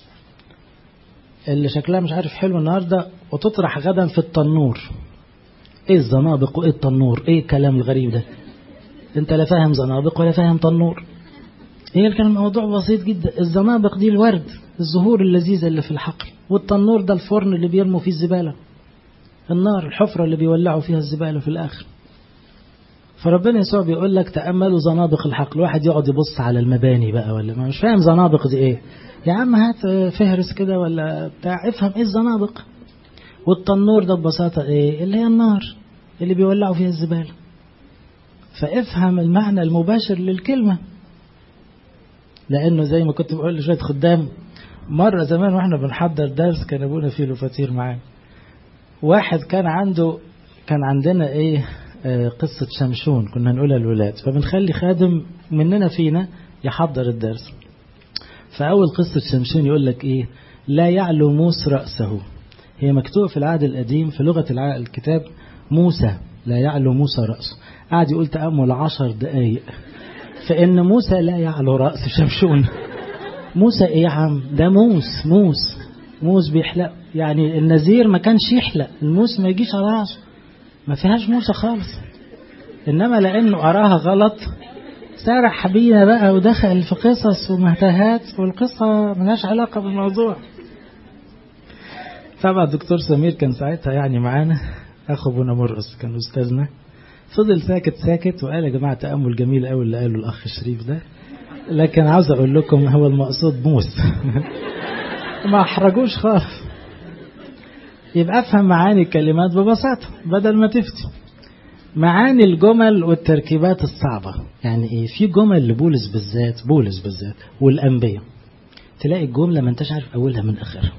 اللي شكلها مش عارف حلو النهاردة وتطرح غدا في التنور ايه الزنابق وايه التنور ايه الكلام الغريب ده انت لا فاهم زنابق ولا فاهم تنور هي كان الموضوع بسيط جدا الزنابق دي الورد الزهور اللذيذة اللي في الحقل والتنور ده الفرن اللي بيرموا فيه الزبالة النار الحفرة اللي بيولعوا فيها الزبالة في الآخر فربنا يسوع بيقول لك تأملوا زنابق الحقل واحد يقعد يبص على المباني بقى ولا ما مش فاهم زنابق دي ايه يا عم هات فهرس كده ولا بتاع افهم ايه الزنابق والتنور ده ببساطة ايه اللي هي النار اللي بيولعوا فيها الزبالة فافهم المعنى المباشر للكلمة لانه زي ما كنت بقول لشوية خدام مرة زمان واحنا بنحضر درس كان ابونا فيه له فطير معانا واحد كان عنده كان عندنا ايه آه قصة شمشون كنا نقولها للولاد فبنخلي خادم مننا فينا يحضر الدرس فأول قصة شمشون يقول لك ايه لا يعلو موس رأسه هي مكتوبة في العهد القديم في لغة الكتاب موسى لا يعلو موسى رأسه قاعد يقول تأمل عشر دقايق فإن موسى لا يعلو رأس شمشون موسى ايه يا عم ده موس موس موس بيحلق يعني النذير ما كانش يحلق الموس ما يجيش على راسه ما فيهاش موسى خالص انما لانه قراها غلط سرح بينا بقى ودخل في قصص ومهتهات والقصة ملهاش علاقة بالموضوع طبعا الدكتور سمير كان ساعتها يعني معانا اخو ابونا مرقص كان استاذنا فضل ساكت ساكت وقال يا جماعة تأمل جميل قوي اللي قاله الأخ الشريف ده لكن عاوز أقول لكم هو المقصود موس ما أحرجوش خالص يبقى أفهم معاني الكلمات ببساطة بدل ما تفتي معاني الجمل والتركيبات الصعبة يعني إيه في جمل لبولس بالذات بولس بالذات والأنبياء تلاقي الجملة ما انتش عارف أولها من آخرها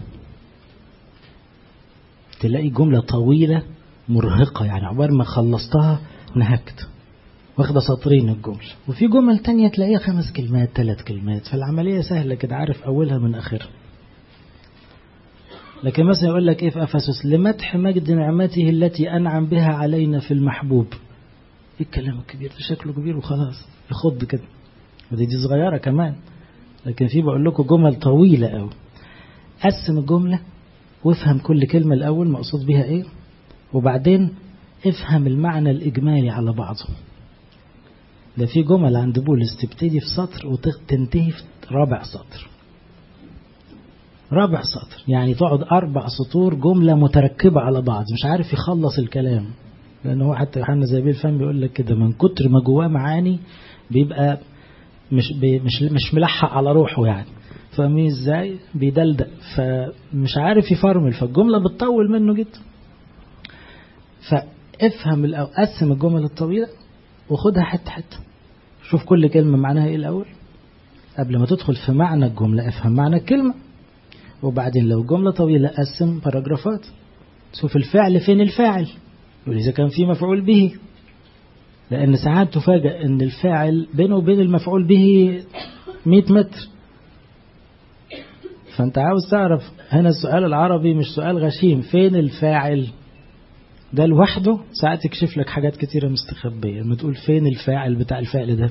تلاقي جملة طويلة مرهقة يعني عبار ما خلصتها نهكت واخدة سطرين الجملة وفي جمل تانية تلاقيها خمس كلمات ثلاث كلمات فالعملية سهلة كده عارف أولها من آخرها لكن مثلا يقول لك إيه في أفسس لمدح مجد نعمته التي أنعم بها علينا في المحبوب إيه الكلام الكبير ده شكله كبير وخلاص يخض كده ودي دي صغيرة كمان لكن في بقول لكم جمل طويلة قوي قسم الجملة وافهم كل كلمة الأول مقصود بها إيه وبعدين افهم المعنى الإجمالي على بعضه ده في جمل عند بولس تبتدي في سطر وتنتهي في رابع سطر رابع سطر يعني تقعد أربع سطور جملة متركبة على بعض مش عارف يخلص الكلام لأنه هو حتى يوحنا زي الفم بيقول لك كده من كتر ما جواه معاني بيبقى مش بي مش مش ملحق على روحه يعني فاهمين ازاي بيدلدق فمش عارف يفرمل فالجملة بتطول منه جدا فافهم الأول قسم الجمل الطويلة وخدها حتة حتة شوف كل كلمة معناها ايه الأول قبل ما تدخل في معنى الجملة افهم معنى الكلمة وبعدين لو جملة طويلة قسم باراجرافات شوف الفعل فين الفاعل يقول إذا كان في مفعول به لأن ساعات تفاجأ أن الفاعل بينه وبين المفعول به 100 متر فأنت عاوز تعرف هنا السؤال العربي مش سؤال غشيم فين الفاعل ده لوحده ساعات يكشف لك حاجات كتيرة مستخبية لما تقول فين الفاعل بتاع الفعل ده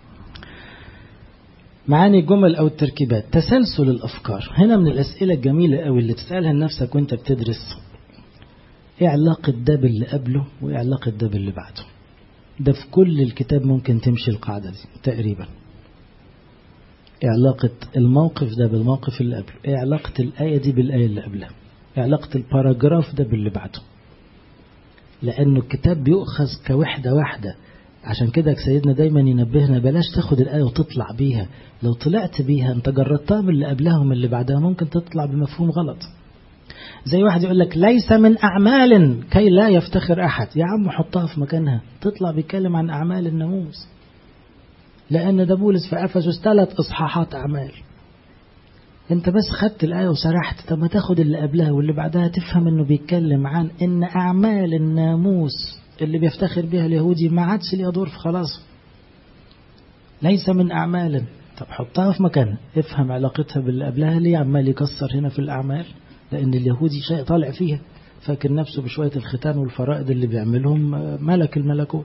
معاني الجمل أو التركيبات تسلسل الأفكار هنا من الأسئلة الجميلة أوي اللي تسألها لنفسك وانت بتدرس ايه علاقة ده باللي قبله وايه علاقة ده باللي بعده ده في كل الكتاب ممكن تمشي القاعدة دي تقريبا ايه علاقة الموقف ده بالموقف اللي قبله ايه علاقة الآية دي بالآية اللي قبلها ايه علاقة الباراجراف ده باللي بعده لأنه الكتاب بيؤخذ كوحدة واحدة عشان كده سيدنا دايما ينبهنا بلاش تاخد الآية وتطلع بيها لو طلعت بيها انت جردتها من اللي قبلها ومن اللي بعدها ممكن تطلع بمفهوم غلط زي واحد يقول لك ليس من أعمال كي لا يفتخر أحد يا عم حطها في مكانها تطلع بيتكلم عن أعمال الناموس لأن ده بولس في أفسس ثلاث إصحاحات أعمال انت بس خدت الآية وسرحت طب ما تاخد اللي قبلها واللي بعدها تفهم انه بيتكلم عن ان أعمال الناموس اللي بيفتخر بها اليهودي ما عادش ليها دور في خلاص ليس من أعمال طب حطها في مكانها افهم علاقتها باللي قبلها ليه عمال يكسر هنا في الأعمال لأن اليهودي شيء طالع فيها فاكر نفسه بشوية الختان والفرائض اللي بيعملهم ملك الملكوت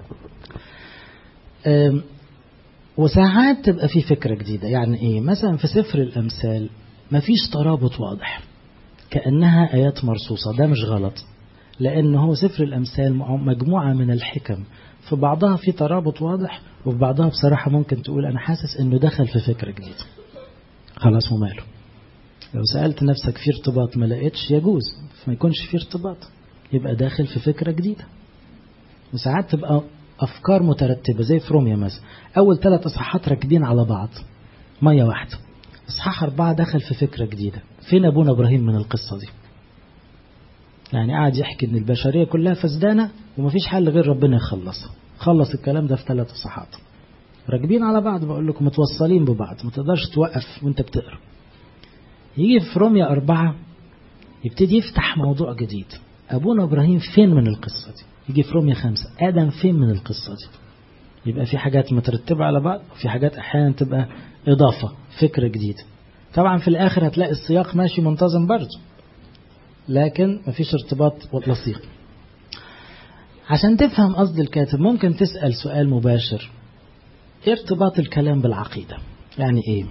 وساعات تبقى في فكرة جديدة يعني ايه مثلا في سفر الأمثال مفيش ترابط واضح كأنها آيات مرصوصة ده مش غلط لأن هو سفر الأمثال مجموعة من الحكم في بعضها في ترابط واضح وفي بعضها بصراحة ممكن تقول أنا حاسس أنه دخل في فكرة جديدة خلاص وماله لو سألت نفسك في ارتباط ما لقيتش يجوز ما يكونش في ارتباط يبقى داخل في فكرة جديدة وساعات تبقى أفكار مترتبة زي في روميا مثلا أول ثلاث إصحاحات راكبين على بعض مية واحدة إصحاح أربعة دخل في فكرة جديدة فين أبونا إبراهيم من القصة دي يعني قاعد يحكي إن البشرية كلها فسدانة ومفيش حل غير ربنا يخلصها خلص الكلام ده في ثلاث إصحاحات راكبين على بعض بقول لكم متوصلين ببعض ما تقدرش توقف وانت بتقرا يجي في روميا أربعة يبتدي يفتح موضوع جديد أبونا إبراهيم فين من القصة دي يجي في روميا خمسة آدم فين من القصة دي يبقى في حاجات مترتبة على بعض وفي حاجات أحيانا تبقى إضافة فكرة جديدة طبعا في الآخر هتلاقي السياق ماشي منتظم برضه لكن مفيش ارتباط لصيق عشان تفهم قصد الكاتب ممكن تسأل سؤال مباشر ايه ارتباط الكلام بالعقيدة يعني ايه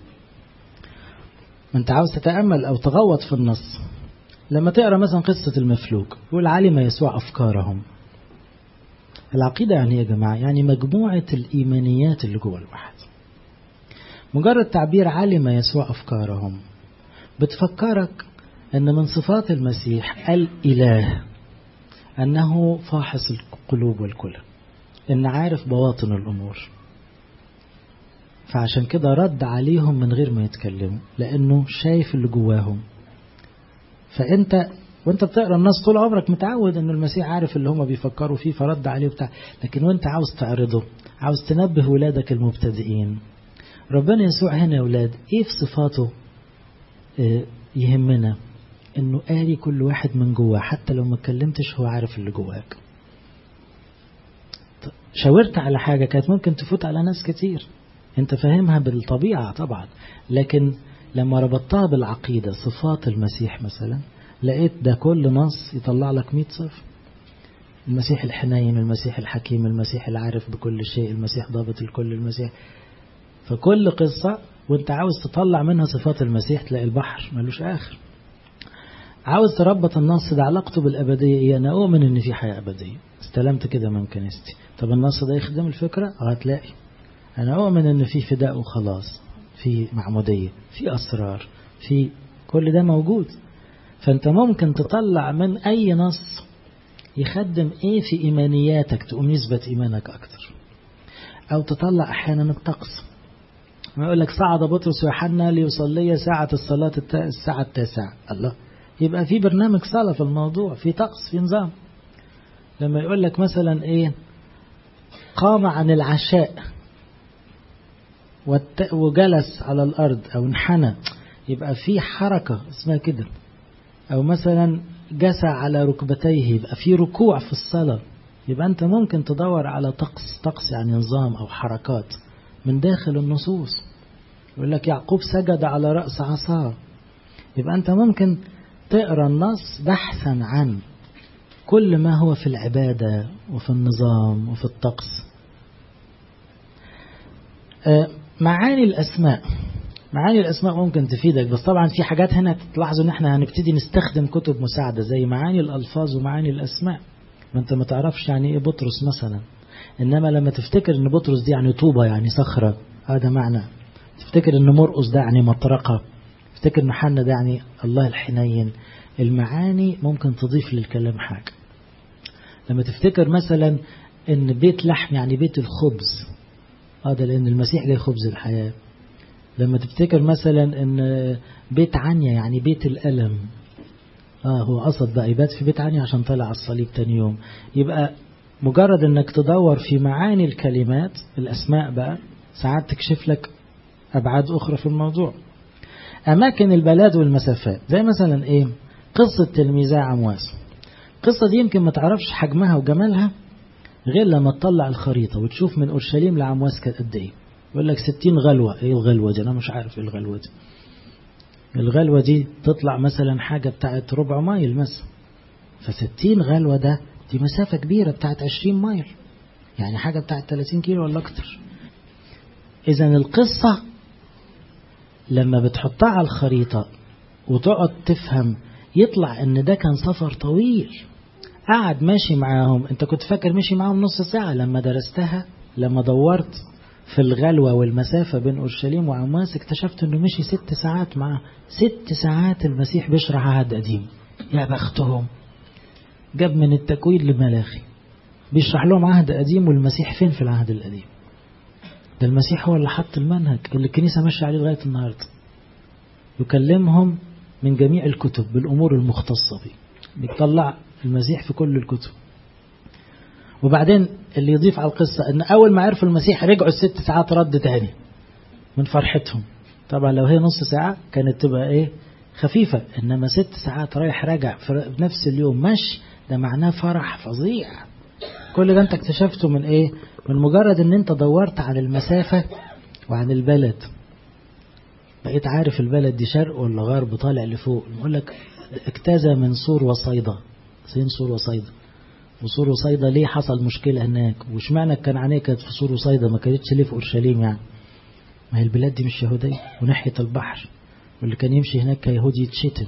ما انت عاوز تتأمل او تغوط في النص لما تقرأ مثلا قصة المفلوج يقول علم يسوع أفكارهم العقيدة يعني يا جماعة يعني مجموعة الإيمانيات اللي جوه الواحد مجرد تعبير علم يسوع أفكارهم بتفكرك أن من صفات المسيح الإله أنه فاحص القلوب والكلى أن عارف بواطن الأمور فعشان كده رد عليهم من غير ما يتكلموا لأنه شايف اللي جواهم فأنت وانت بتقرا النص طول عمرك متعود ان المسيح عارف اللي هم بيفكروا فيه فرد عليه وبتاع لكن وانت عاوز تعرضه عاوز تنبه ولادك المبتدئين ربنا يسوع هنا يا ولاد ايه في صفاته اه يهمنا انه قاري كل واحد من جواه حتى لو ما اتكلمتش هو عارف اللي جواك شاورت على حاجة كانت ممكن تفوت على ناس كتير انت فاهمها بالطبيعة طبعا لكن لما ربطتها بالعقيدة صفات المسيح مثلا لقيت ده كل نص يطلع لك 100 صفر المسيح الحنين المسيح الحكيم المسيح العارف بكل شيء المسيح ضابط الكل المسيح فكل قصة وانت عاوز تطلع منها صفات المسيح تلاقي البحر ملوش آخر عاوز تربط النص ده علاقته بالأبدية إيه أنا أؤمن إن في حياة أبدية استلمت كده من كنيستي طب النص ده يخدم الفكرة هتلاقي أنا أؤمن إن في فداء وخلاص في معمودية في أسرار في كل ده موجود فأنت ممكن تطلع من أي نص يخدم إيه في إيمانياتك تقوم يثبت إيمانك أكتر أو تطلع أحيانا الطقس ما يقول لك صعد بطرس ويوحنا ليصلي ساعة الصلاة الساعة التاسعة الله يبقى في برنامج صلاة في الموضوع في طقس في نظام لما يقول لك مثلا إيه قام عن العشاء وجلس على الأرض أو انحنى يبقى في حركة اسمها كده أو مثلا جسى على ركبتيه يبقى في ركوع في الصلاة يبقى أنت ممكن تدور على طقس طقس يعني نظام أو حركات من داخل النصوص يقول لك يعقوب سجد على رأس عصاه يبقى أنت ممكن تقرأ النص بحثا عن كل ما هو في العبادة وفي النظام وفي الطقس معاني الأسماء معاني الأسماء ممكن تفيدك بس طبعا في حاجات هنا تلاحظوا ان احنا هنبتدي نستخدم كتب مساعدة زي معاني الألفاظ ومعاني الأسماء ما انت ما تعرفش يعني ايه بطرس مثلا انما لما تفتكر ان بطرس دي يعني طوبة يعني صخرة هذا معنى تفتكر ان مرقس ده يعني مطرقة تفتكر ان حنا ده يعني الله الحنين المعاني ممكن تضيف للكلام حاجة لما تفتكر مثلا ان بيت لحم يعني بيت الخبز هذا لان المسيح جاي خبز الحياة لما تفتكر مثلا ان بيت عنيا يعني بيت الألم اه هو قصد بقى يبات في بيت عنيا عشان طلع على الصليب تاني يوم يبقى مجرد انك تدور في معاني الكلمات الاسماء بقى ساعات تكشف لك ابعاد اخرى في الموضوع اماكن البلاد والمسافات زي مثلا ايه قصة تلميذة عمواس القصة دي يمكن ما تعرفش حجمها وجمالها غير لما تطلع الخريطة وتشوف من أورشليم لعمواس كانت قد إيه يقول لك 60 غلوة إيه الغلوة دي أنا مش عارف إيه الغلوة دي الغلوة دي تطلع مثلا حاجة بتاعت ربع مايل مثلا فستين غلوة ده دي مسافة كبيرة بتاعت 20 مايل يعني حاجة بتاعت 30 كيلو ولا أكتر إذا القصة لما بتحطها على الخريطة وتقعد تفهم يطلع ان ده كان سفر طويل قعد ماشي معاهم انت كنت فاكر مشي معاهم نص ساعة لما درستها لما دورت في الغلوة والمسافة بين أورشليم وعمواس اكتشفت انه مشي ست ساعات معاه ست ساعات المسيح بيشرح عهد قديم يا بختهم جاب من التكوين لملاخي بيشرح لهم عهد قديم والمسيح فين في العهد القديم ده المسيح هو اللي حط المنهج اللي الكنيسة ماشية عليه لغاية النهاردة يكلمهم من جميع الكتب بالأمور المختصة به بيطلع المسيح في كل الكتب وبعدين اللي يضيف على القصة ان أول ما عرفوا المسيح رجعوا الست ساعات رد تاني من فرحتهم طبعا لو هي نص ساعة كانت تبقى ايه خفيفة انما ست ساعات رايح راجع في نفس اليوم مش ده معناه فرح فظيع كل ده انت اكتشفته من ايه من مجرد ان انت دورت عن المسافة وعن البلد بقيت عارف البلد دي شرق ولا غرب طالع لفوق نقول لك اجتازى من سور وصيدا سين سور وصيدا وسور وصيدا ليه حصل مشكلة هناك واشمعنى الكنعانية كانت في سور وصيدا ما كانتش ليه في أورشليم يعني ما هي البلاد دي مش يهودية وناحية البحر واللي كان يمشي هناك كيهودي يتشتم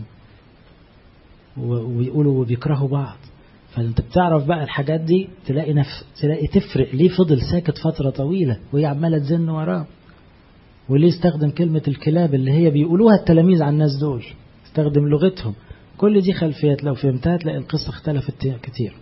ويقولوا وبيكرهوا بعض فانت بتعرف بقى الحاجات دي تلاقي نف... تلاقي تفرق ليه فضل ساكت فترة طويلة وهي عمالة تزن وراه وليه استخدم كلمة الكلاب اللي هي بيقولوها التلاميذ عن الناس دول استخدم لغتهم كل دي خلفيات لو فهمتها تلاقي القصة اختلفت كتير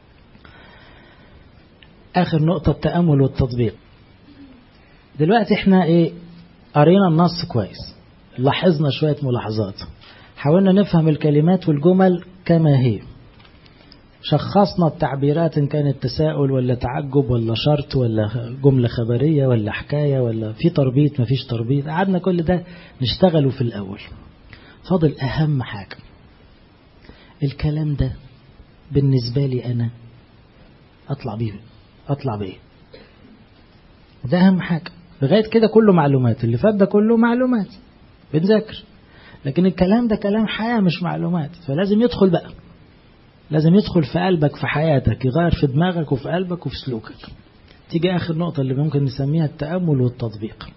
آخر نقطة التأمل والتطبيق دلوقتي احنا ايه قرينا النص كويس لاحظنا شوية ملاحظات حاولنا نفهم الكلمات والجمل كما هي شخصنا التعبيرات إن كانت تساؤل ولا تعجب ولا شرط ولا جملة خبرية ولا حكاية ولا في تربيط ما فيش تربيط قعدنا كل ده نشتغله في الأول فاضل أهم حاجة الكلام ده بالنسبة لي أنا أطلع بيه أطلع بيه ده أهم حاجة لغاية كده كله معلومات اللي فات ده كله معلومات بنذاكر لكن الكلام ده كلام حياة مش معلومات فلازم يدخل بقى لازم يدخل في قلبك في حياتك يغير في دماغك وفي قلبك وفي سلوكك تيجي آخر نقطة اللي ممكن نسميها التأمل والتطبيق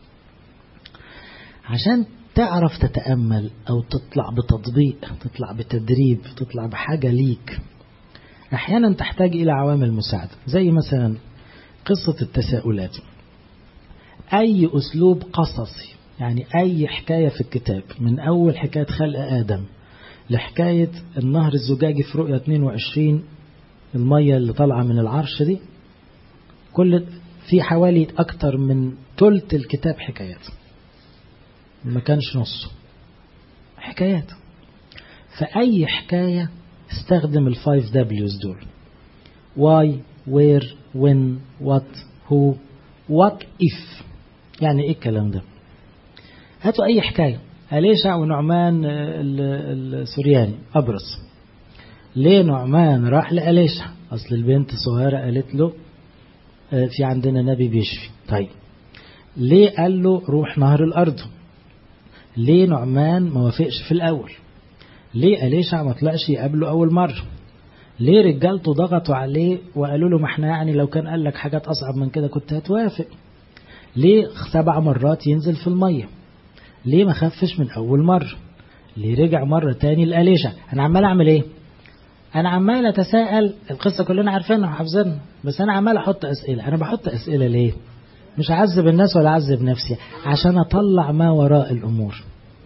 عشان تعرف تتأمل أو تطلع بتطبيق تطلع بتدريب تطلع بحاجة ليك أحيانا تحتاج إلى عوامل مساعدة زي مثلا قصة التساؤلات أي أسلوب قصصي يعني أي حكاية في الكتاب من أول حكاية خلق آدم لحكاية النهر الزجاجي في رؤية 22 المية اللي طالعة من العرش دي كل في حوالي أكتر من ثلث الكتاب حكايات ما كانش نصه حكايات فأي حكاية استخدم الفايف دبليوز دول why where when what who what if يعني ايه الكلام ده هاتوا اي حكاية أليشع ونعمان السورياني أبرص ليه نعمان راح لأليشع أصل البنت صغيرة قالت له في عندنا نبي بيشفي طيب ليه قال له روح نهر الأرض ليه نعمان ما وافقش في الأول ليه أليشع ما طلعش يقابله أول مرة ليه رجالته ضغطوا عليه وقالوا له ما احنا يعني لو كان قال لك حاجات أصعب من كده كنت هتوافق ليه سبع مرات ينزل في المية ليه ما خفش من أول مرة ليه رجع مرة تاني لأليشع أنا عمال أعمل إيه أنا عمال أتساءل القصة كلنا عارفينها وحافظينها بس أنا عمال أحط أسئلة أنا بحط أسئلة ليه مش أعذب الناس ولا أعذب نفسي عشان أطلع ما وراء الأمور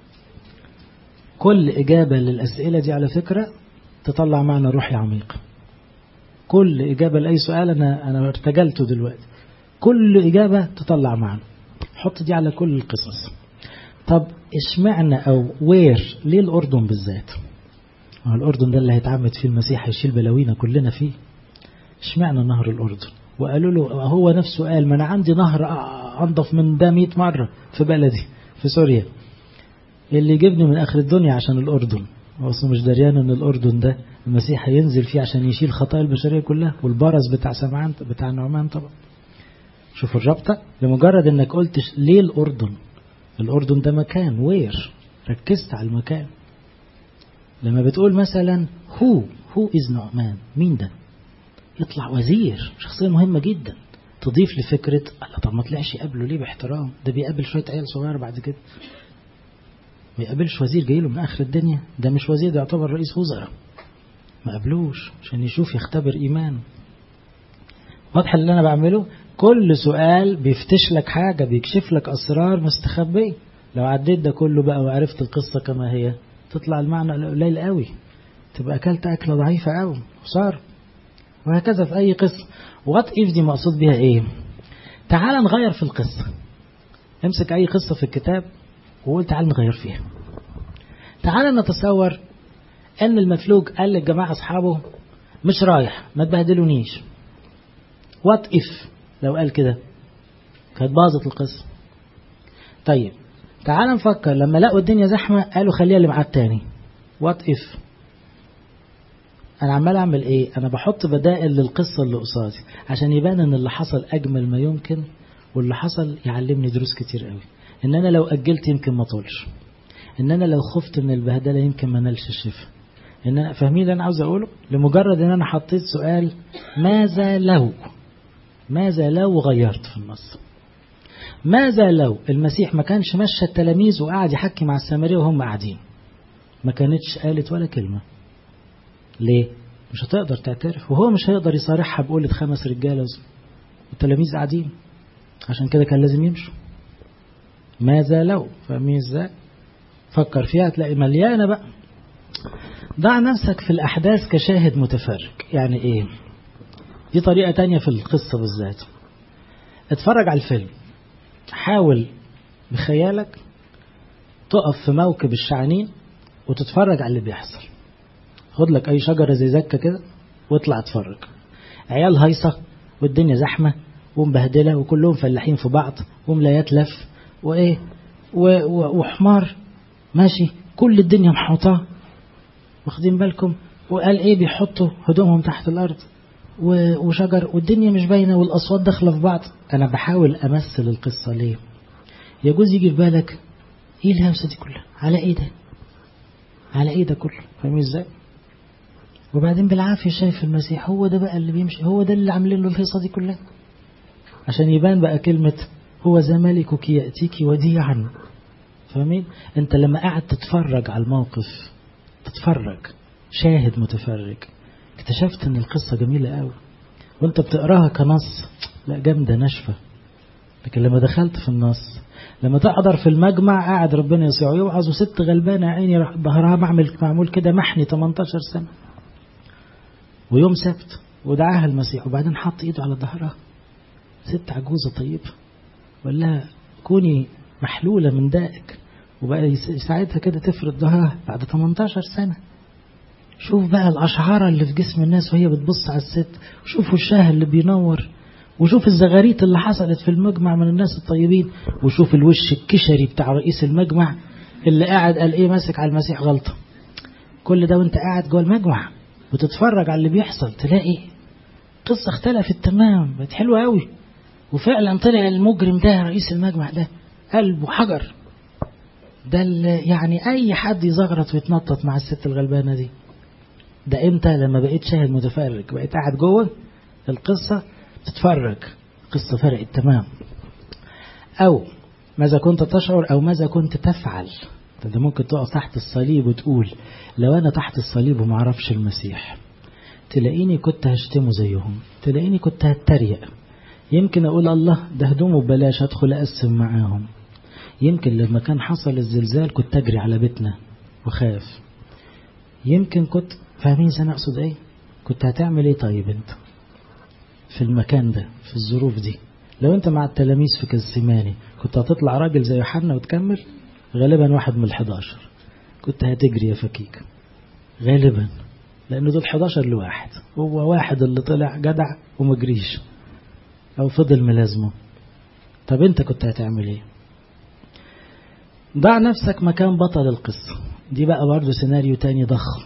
كل إجابة للأسئلة دي على فكرة تطلع معنى روحي عميق كل إجابة لأي سؤال أنا أنا ارتجلته دلوقتي كل إجابة تطلع معنى حط دي على كل القصص طب اشمعنى أو وير ليه الأردن بالذات ما الأردن ده اللي هيتعمد فيه المسيح هيشيل بلاوينا كلنا فيه اشمعنى نهر الأردن وقالوا له هو نفسه قال ما أنا عندي نهر أنضف من ده 100 مرة في بلدي في سوريا اللي يجيبني من آخر الدنيا عشان الأردن أصلا مش دريان ان الأردن ده المسيح هينزل فيه عشان يشيل خطايا البشرية كلها والبرز بتاع سمعان بتاع نعمان طبعا شوفوا الرابطة لمجرد انك قلت ليه الأردن الأردن ده مكان وير ركزت على المكان لما بتقول مثلا هو هو إز نعمان مين ده يطلع وزير شخصية مهمة جدا تضيف لفكرة الله طب ما طلعش يقابله ليه باحترام ده بيقابل شوية عيال صغيرة بعد كده ما يقابلش وزير جاي له من آخر الدنيا ده مش وزير ده يعتبر رئيس وزراء ما قابلوش عشان يشوف يختبر إيمانه واضح اللي أنا بعمله كل سؤال بيفتش لك حاجة بيكشف لك أسرار مستخبية لو عديت ده كله بقى وعرفت القصة كما هي تطلع المعنى قليل قوي تبقى أكلت أكلة ضعيفة قوي خسارة وهكذا في أي قصة وات إف دي مقصود بها إيه تعال نغير في القصة امسك أي قصة في الكتاب وقول تعال نغير فيها تعال نتصور ان المفلوج قال للجماعة اصحابه مش رايح ما تبهدلونيش وات اف لو قال كده كانت باظت القصة طيب تعال نفكر لما لقوا الدنيا زحمة قالوا خليها اللي معاه التاني وات اف انا عمال اعمل ايه انا بحط بدائل للقصة اللي قصادي عشان يبان ان اللي حصل اجمل ما يمكن واللي حصل يعلمني دروس كتير قوي ان انا لو اجلت يمكن ما طولش ان انا لو خفت من البهدله يمكن ما نالش الشفاء ان انا فاهمين اللي انا عاوز اقوله لمجرد ان انا حطيت سؤال ماذا لو ماذا لو غيرت في النص ماذا لو المسيح ما كانش مشى التلاميذ وقعد يحكي مع السامريه وهم قاعدين ما كانتش قالت ولا كلمه ليه مش هتقدر تعترف وهو مش هيقدر يصارحها بقولة خمس رجاله والتلاميذ قاعدين عشان كده كان لازم يمشوا ماذا لو فاهمين ازاي فكر فيها تلاقي مليانة بقى ضع نفسك في الأحداث كشاهد متفرج يعني إيه دي طريقة تانية في القصة بالذات اتفرج على الفيلم حاول بخيالك تقف في موكب الشعنين وتتفرج على اللي بيحصل خد لك أي شجرة زي زكة كده واطلع اتفرج عيال هايصة والدنيا زحمة ومبهدلة وكلهم فلاحين في بعض وملايات لف وإيه وحمار ماشي كل الدنيا محوطاه واخدين بالكم وقال ايه بيحطوا هدومهم تحت الارض وشجر والدنيا مش باينه والاصوات داخله في بعض انا بحاول امثل القصه ليه يجوز يجي في بالك ايه الهمسه دي كلها على ايه ده على ايه ده كله فاهمين ازاي وبعدين بالعافيه شايف المسيح هو ده بقى اللي بيمشي هو ده اللي عاملين له الهيصه دي كلها عشان يبان بقى كلمه هو ذا ملكك ياتيك وديعا فاهمين انت لما قاعد تتفرج على الموقف تتفرج شاهد متفرج اكتشفت ان القصة جميلة قوي وانت بتقراها كنص لا جامدة ناشفة لكن لما دخلت في النص لما تحضر في المجمع قاعد ربنا يسوع يوعظ وست غلبانة عيني ظهرها معمل معمول كده محني 18 سنة ويوم سبت ودعاها المسيح وبعدين حط ايده على ظهرها ست عجوزة طيبة وقال لها كوني محلولة من دائك وبقى يساعدها كده تفرد ظهرها بعد 18 سنة شوف بقى الأشعار اللي في جسم الناس وهي بتبص على الست وشوفوا الشاه اللي بينور وشوف الزغاريت اللي حصلت في المجمع من الناس الطيبين وشوف الوش الكشري بتاع رئيس المجمع اللي قاعد قال ايه ماسك على المسيح غلطة كل ده وانت قاعد جوه المجمع وتتفرج على اللي بيحصل تلاقي قصة اختلفت تمام بقت حلوة قوي وفعلا طلع المجرم ده رئيس المجمع ده قلبه حجر ده يعني اي حد يزغرط ويتنطط مع الست الغلبانة دي ده امتى لما بقيت شاهد متفرج بقيت قاعد جوه القصة تتفرج قصة فرقت تمام او ماذا كنت تشعر او ماذا كنت تفعل انت ممكن تقف تحت الصليب وتقول لو انا تحت الصليب وما اعرفش المسيح تلاقيني كنت هشتمه زيهم تلاقيني كنت هتريق يمكن اقول الله ده هدومه ببلاش هدخل اقسم معاهم يمكن لما كان حصل الزلزال كنت اجري على بيتنا وخاف يمكن كنت فاهمين انا اقصد ايه كنت هتعمل ايه طيب انت في المكان ده في الظروف دي لو انت مع التلاميذ في كالسيماني كنت هتطلع راجل زي يوحنا وتكمل غالبا واحد من الحداشر كنت هتجري يا فكيك غالبا لأنه دول 11 لواحد هو واحد اللي طلع جدع ومجريش أو فضل ملازمه طب أنت كنت هتعمل إيه ضع نفسك مكان بطل القصة دي بقى برضه سيناريو تاني ضخم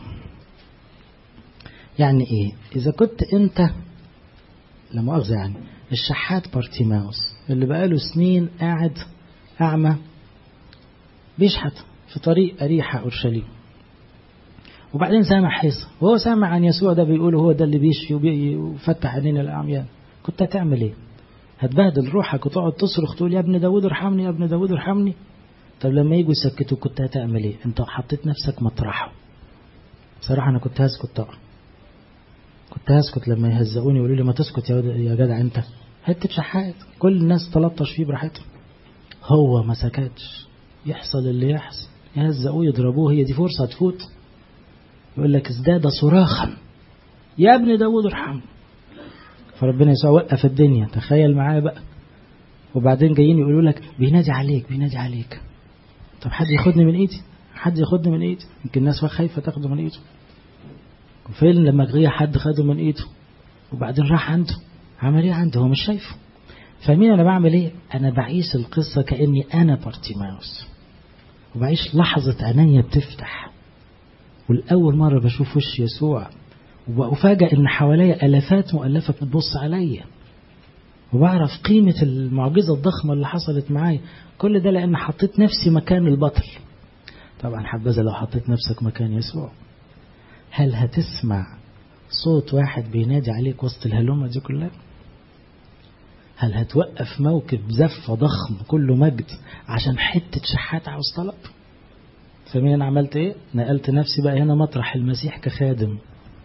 يعني إيه إذا كنت أنت لا مؤاخذة يعني الشحات بارتيماوس اللي بقاله سنين قاعد أعمى بيشحت في طريق أريحة أورشليم وبعدين سامع حصة وهو سامع عن يسوع ده بيقول هو ده اللي بيشفي ويفتح عينين الأعميان كنت هتعمل ايه هتبهدل روحك وتقعد تصرخ تقول يا ابن داود ارحمني يا ابن داود ارحمني طب لما يجوا يسكتوا كنت هتعمل ايه انت حطيت نفسك مطرحه بصراحة انا كنت هسكت طبعا كنت هسكت لما يهزقوني يقولوا لي ما تسكت يا يا جدع انت حتة شحات كل الناس تلطش فيه براحتهم هو ما سكتش يحصل اللي يحصل يهزقوه يضربوه هي دي فرصة تفوت يقول لك ازداد صراخا يا ابن داود ارحمني فربنا يسوع وقف الدنيا تخيل معايا بقى وبعدين جايين يقولوا لك بينادي عليك بينادي عليك طب حد ياخدني من ايدي حد ياخدني من ايدي يمكن الناس خايفه تاخده من ايده وفين لما جه حد خده من ايده وبعدين راح عنده عمل ايه عنده هو مش شايفه فاهمين انا بعمل ايه انا بعيش القصه كاني انا بارتيماوس وبعيش لحظه عينيا بتفتح والاول مره بشوف وش يسوع وأفاجأ إن حواليا ألفات مؤلفة بتبص عليا وبعرف قيمة المعجزة الضخمة اللي حصلت معايا كل ده لأن حطيت نفسي مكان البطل طبعا حبذا لو حطيت نفسك مكان يسوع هل هتسمع صوت واحد بينادي عليك وسط الهلومة دي كلها هل هتوقف موكب زفة ضخم كله مجد عشان حتة شحات عاوز طلب فمين انا عملت ايه نقلت نفسي بقى هنا مطرح المسيح كخادم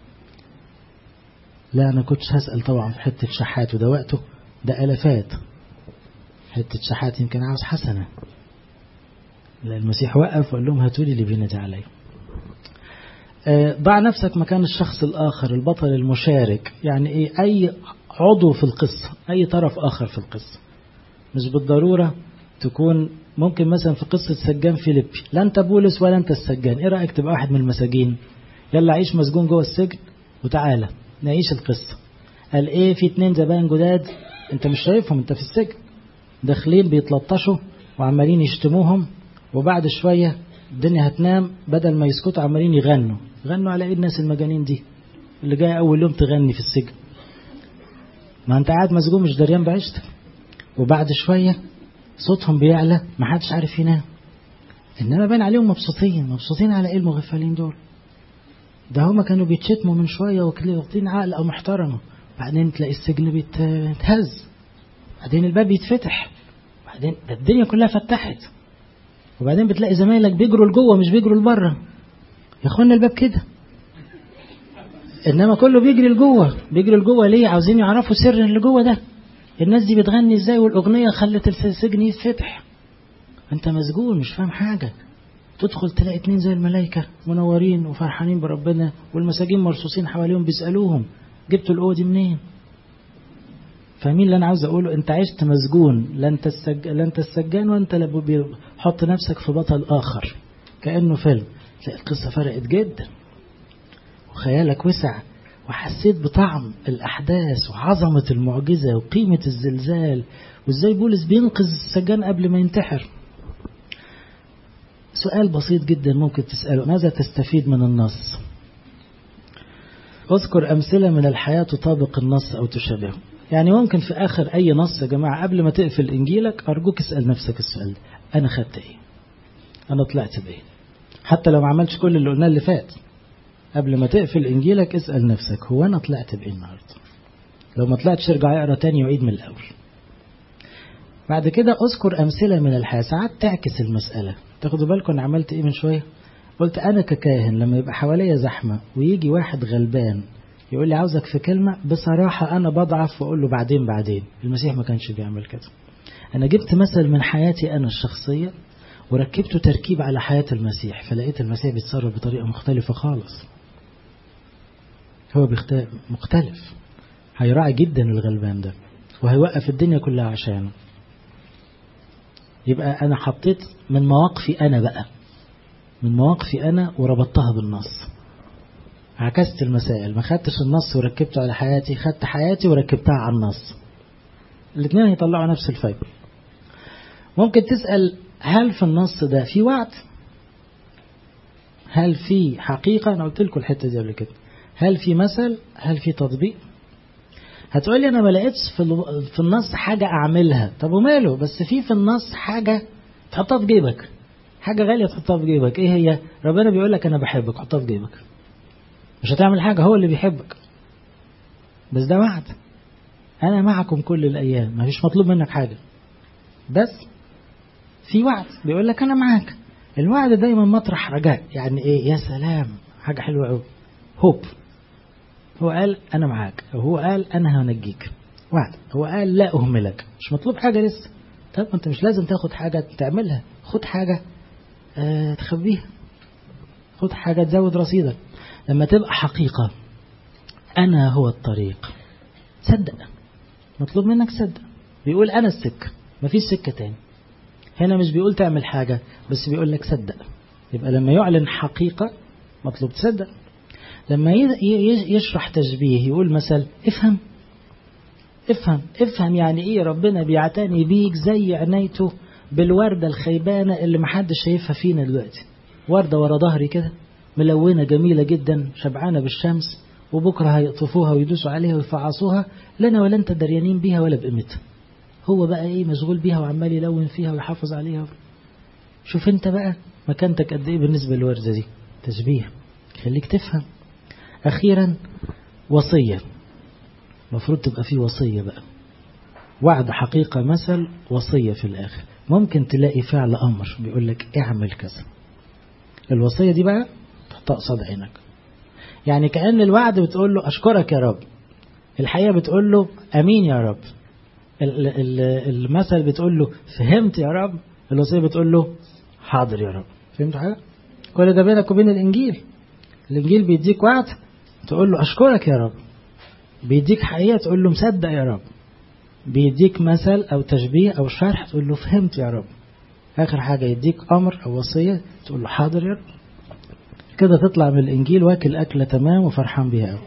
لا أنا كنتش هسأل طبعا في حتة شحات وده وقته ده ألفات حتة شحات يمكن عاوز حسنة لا المسيح وقف وقال لهم هاتوا لي اللي بينادي علي ضع نفسك مكان الشخص الآخر البطل المشارك يعني إيه أي عضو في القصة أي طرف آخر في القصة مش بالضرورة تكون ممكن مثلا في قصة سجان فيليبي لا أنت بولس ولا أنت السجان إيه رأيك تبقى واحد من المساجين يلا عيش مسجون جوه السجن وتعالى نعيش القصة قال ايه في اتنين زباين جداد انت مش شايفهم انت في السجن داخلين بيتلطشوا وعمالين يشتموهم وبعد شوية الدنيا هتنام بدل ما يسكتوا عمالين يغنوا غنوا على ايه الناس المجانين دي اللي جاي اول يوم تغني في السجن ما انت قاعد مسجون مش دريان بعيشتك وبعد شوية صوتهم بيعلى ما حدش عارف ينام انما باين عليهم مبسوطين مبسوطين على ايه المغفلين دول ده هما كانوا بيتشتموا من شوية واخدين عقل محترمة بعدين تلاقي السجن بيتهز بعدين الباب بيتفتح بعدين ده الدنيا كلها فتحت وبعدين بتلاقي زمايلك بيجروا لجوه مش بيجروا لبره يا اخوانا الباب كده انما كله بيجري لجوه بيجري لجوه ليه عاوزين يعرفوا سر اللي جوه ده الناس دي بتغني ازاي والاغنيه خلت السجن يتفتح انت مسجون مش فاهم حاجه تدخل تلاقي اتنين زي الملائكة منورين وفرحانين بربنا والمساجين مرصوصين حواليهم بيسألوهم جبتوا القوة دي منين فاهمين اللي انا عاوز اقوله انت عشت مسجون لا انت السج... لا انت السجان وانت لا حط نفسك في بطل اخر كانه فيلم تلاقي القصه فرقت جدا وخيالك وسع وحسيت بطعم الاحداث وعظمه المعجزه وقيمه الزلزال وازاي بولس بينقذ السجان قبل ما ينتحر سؤال بسيط جدا ممكن تسأله ماذا تستفيد من النص اذكر أمثلة من الحياة تطابق النص أو تشابهه يعني ممكن في آخر أي نص يا جماعة قبل ما تقفل إنجيلك أرجوك اسأل نفسك السؤال ده أنا خدت إيه أنا طلعت بإيه حتى لو ما عملتش كل اللي قلناه اللي فات قبل ما تقفل إنجيلك اسأل نفسك هو أنا طلعت بإيه النهاردة لو ما طلعتش ارجع اقرا تاني وعيد من الأول بعد كده أذكر أمثلة من الحياة ساعات تعكس المسألة تاخدوا بالكم أنا عملت إيه من شوية قلت أنا ككاهن لما يبقى حواليا زحمة ويجي واحد غلبان يقول لي عاوزك في كلمة بصراحة أنا بضعف وأقول له بعدين بعدين المسيح ما كانش بيعمل كده أنا جبت مثل من حياتي أنا الشخصية وركبته تركيب على حياة المسيح فلقيت المسيح بيتصرف بطريقة مختلفة خالص هو مختلف هيراعي جدا الغلبان ده وهيوقف الدنيا كلها عشانه يبقى أنا حطيت من مواقفي أنا بقى من مواقفي أنا وربطتها بالنص عكست المسائل ما خدتش النص وركبته على حياتي خدت حياتي وركبتها على النص الاثنين هيطلعوا نفس الفايدة ممكن تسأل هل في النص ده في وعد هل في حقيقة أنا قلت لكم الحتة دي قبل كده هل في مثل هل في تطبيق هتقولي أنا ما لقيتش في, في النص حاجة أعملها طب وماله بس في في النص حاجة تحطها في جيبك حاجة غالية تحطها في جيبك إيه هي ربنا بيقول لك أنا بحبك حطها في جيبك مش هتعمل حاجة هو اللي بيحبك بس ده وعد أنا معكم كل الأيام ما فيش مطلوب منك حاجة بس في وعد بيقول لك أنا معاك الوعد دايما مطرح رجاء يعني إيه يا سلام حاجة حلوة قوي هوب هو قال أنا معاك هو قال أنا هنجيك وعد هو قال لا أهملك مش مطلوب حاجة لسه طب أنت مش لازم تاخد حاجة تعملها خد حاجة اه تخبيها خد حاجة تزود رصيدك لما تبقى حقيقة أنا هو الطريق صدق مطلوب منك صدق بيقول أنا السكة مفيش سكة تاني هنا مش بيقول تعمل حاجة بس بيقول لك صدق يبقى لما يعلن حقيقة مطلوب تصدق لما يشرح تشبيه يقول مثل افهم افهم افهم يعني ايه ربنا بيعتني بيك زي عنايته بالوردة الخيبانة اللي محدش شايفها فينا دلوقتي وردة ورا ظهري كده ملونة جميلة جدا شبعانة بالشمس وبكرة هيقطفوها ويدوسوا عليها ويفعصوها لنا ولا انت دريانين بيها ولا بقيمتها هو بقى ايه مشغول بيها وعمال يلون فيها ويحافظ عليها شوف انت بقى مكانتك قد ايه بالنسبة للوردة دي تشبيه خليك تفهم اخيرا وصية المفروض تبقى فيه وصية بقى وعد حقيقة مثل وصية في الاخر ممكن تلاقي فعل امر بيقول لك اعمل كذا الوصية دي بقى تحطها قصاد عينك يعني كأن الوعد بتقول له أشكرك يا رب الحقيقة بتقول له أمين يا رب المثل بتقول له فهمت يا رب الوصية بتقول له حاضر يا رب فهمت حاجة كل ده بينك وبين الإنجيل الإنجيل بيديك وعد تقول له أشكرك يا رب بيديك حقيقة تقول له مصدق يا رب بيديك مثل أو تشبيه أو شرح تقول له فهمت يا رب آخر حاجة يديك أمر أو وصية تقول له حاضر يا رب كده تطلع من الإنجيل واكل أكلة تمام وفرحان بيها قوي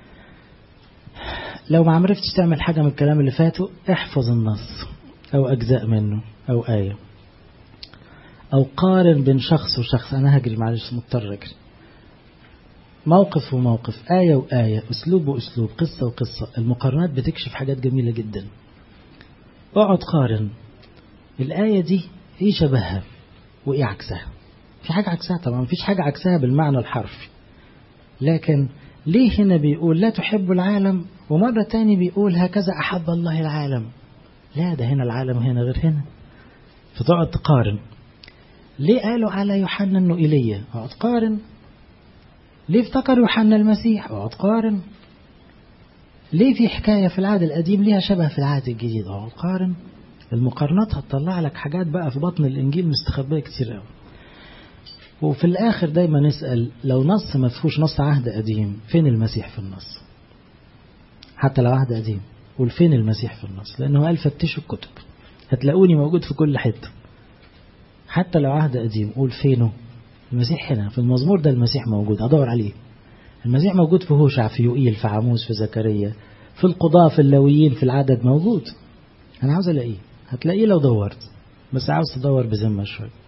لو ما عرفتش تعمل حاجة من الكلام اللي فاته احفظ النص أو أجزاء منه أو آية أو قارن بين شخص وشخص أنا هجري معلش مضطر أجري موقف وموقف آية وآية أسلوب وأسلوب قصة وقصة المقارنات بتكشف حاجات جميلة جدا اقعد قارن الآية دي ايه شبهها وايه عكسها في حاجة عكسها طبعا مفيش حاجة عكسها بالمعنى الحرفي لكن ليه هنا بيقول لا تحب العالم ومرة تاني بيقول هكذا أحب الله العالم لا ده هنا العالم هنا غير هنا فتقعد تقارن ليه قالوا على يوحنا انه ايليا اقعد قارن ليه افتكر يوحنا المسيح اقعد قارن ليه في حكاية في العهد القديم ليها شبه في العهد الجديد اقعد قارن المقارنات هتطلع لك حاجات بقى في بطن الإنجيل مستخبية كتير قوي وفي الآخر دايما نسأل لو نص ما فيهوش نص عهد قديم فين المسيح في النص حتى لو عهد قديم قول فين المسيح في النص لأنه قال فتشوا الكتب هتلاقوني موجود في كل حتة حتى لو عهد قديم قول فينه المسيح هنا في المزمور ده المسيح موجود هدور عليه المسيح موجود في هوشع في يوئيل في عاموس في زكريا في القضاة في اللاويين في العدد موجود أنا عاوز ألاقيه هتلاقيه لو دورت بس عاوز تدور بذمة شوية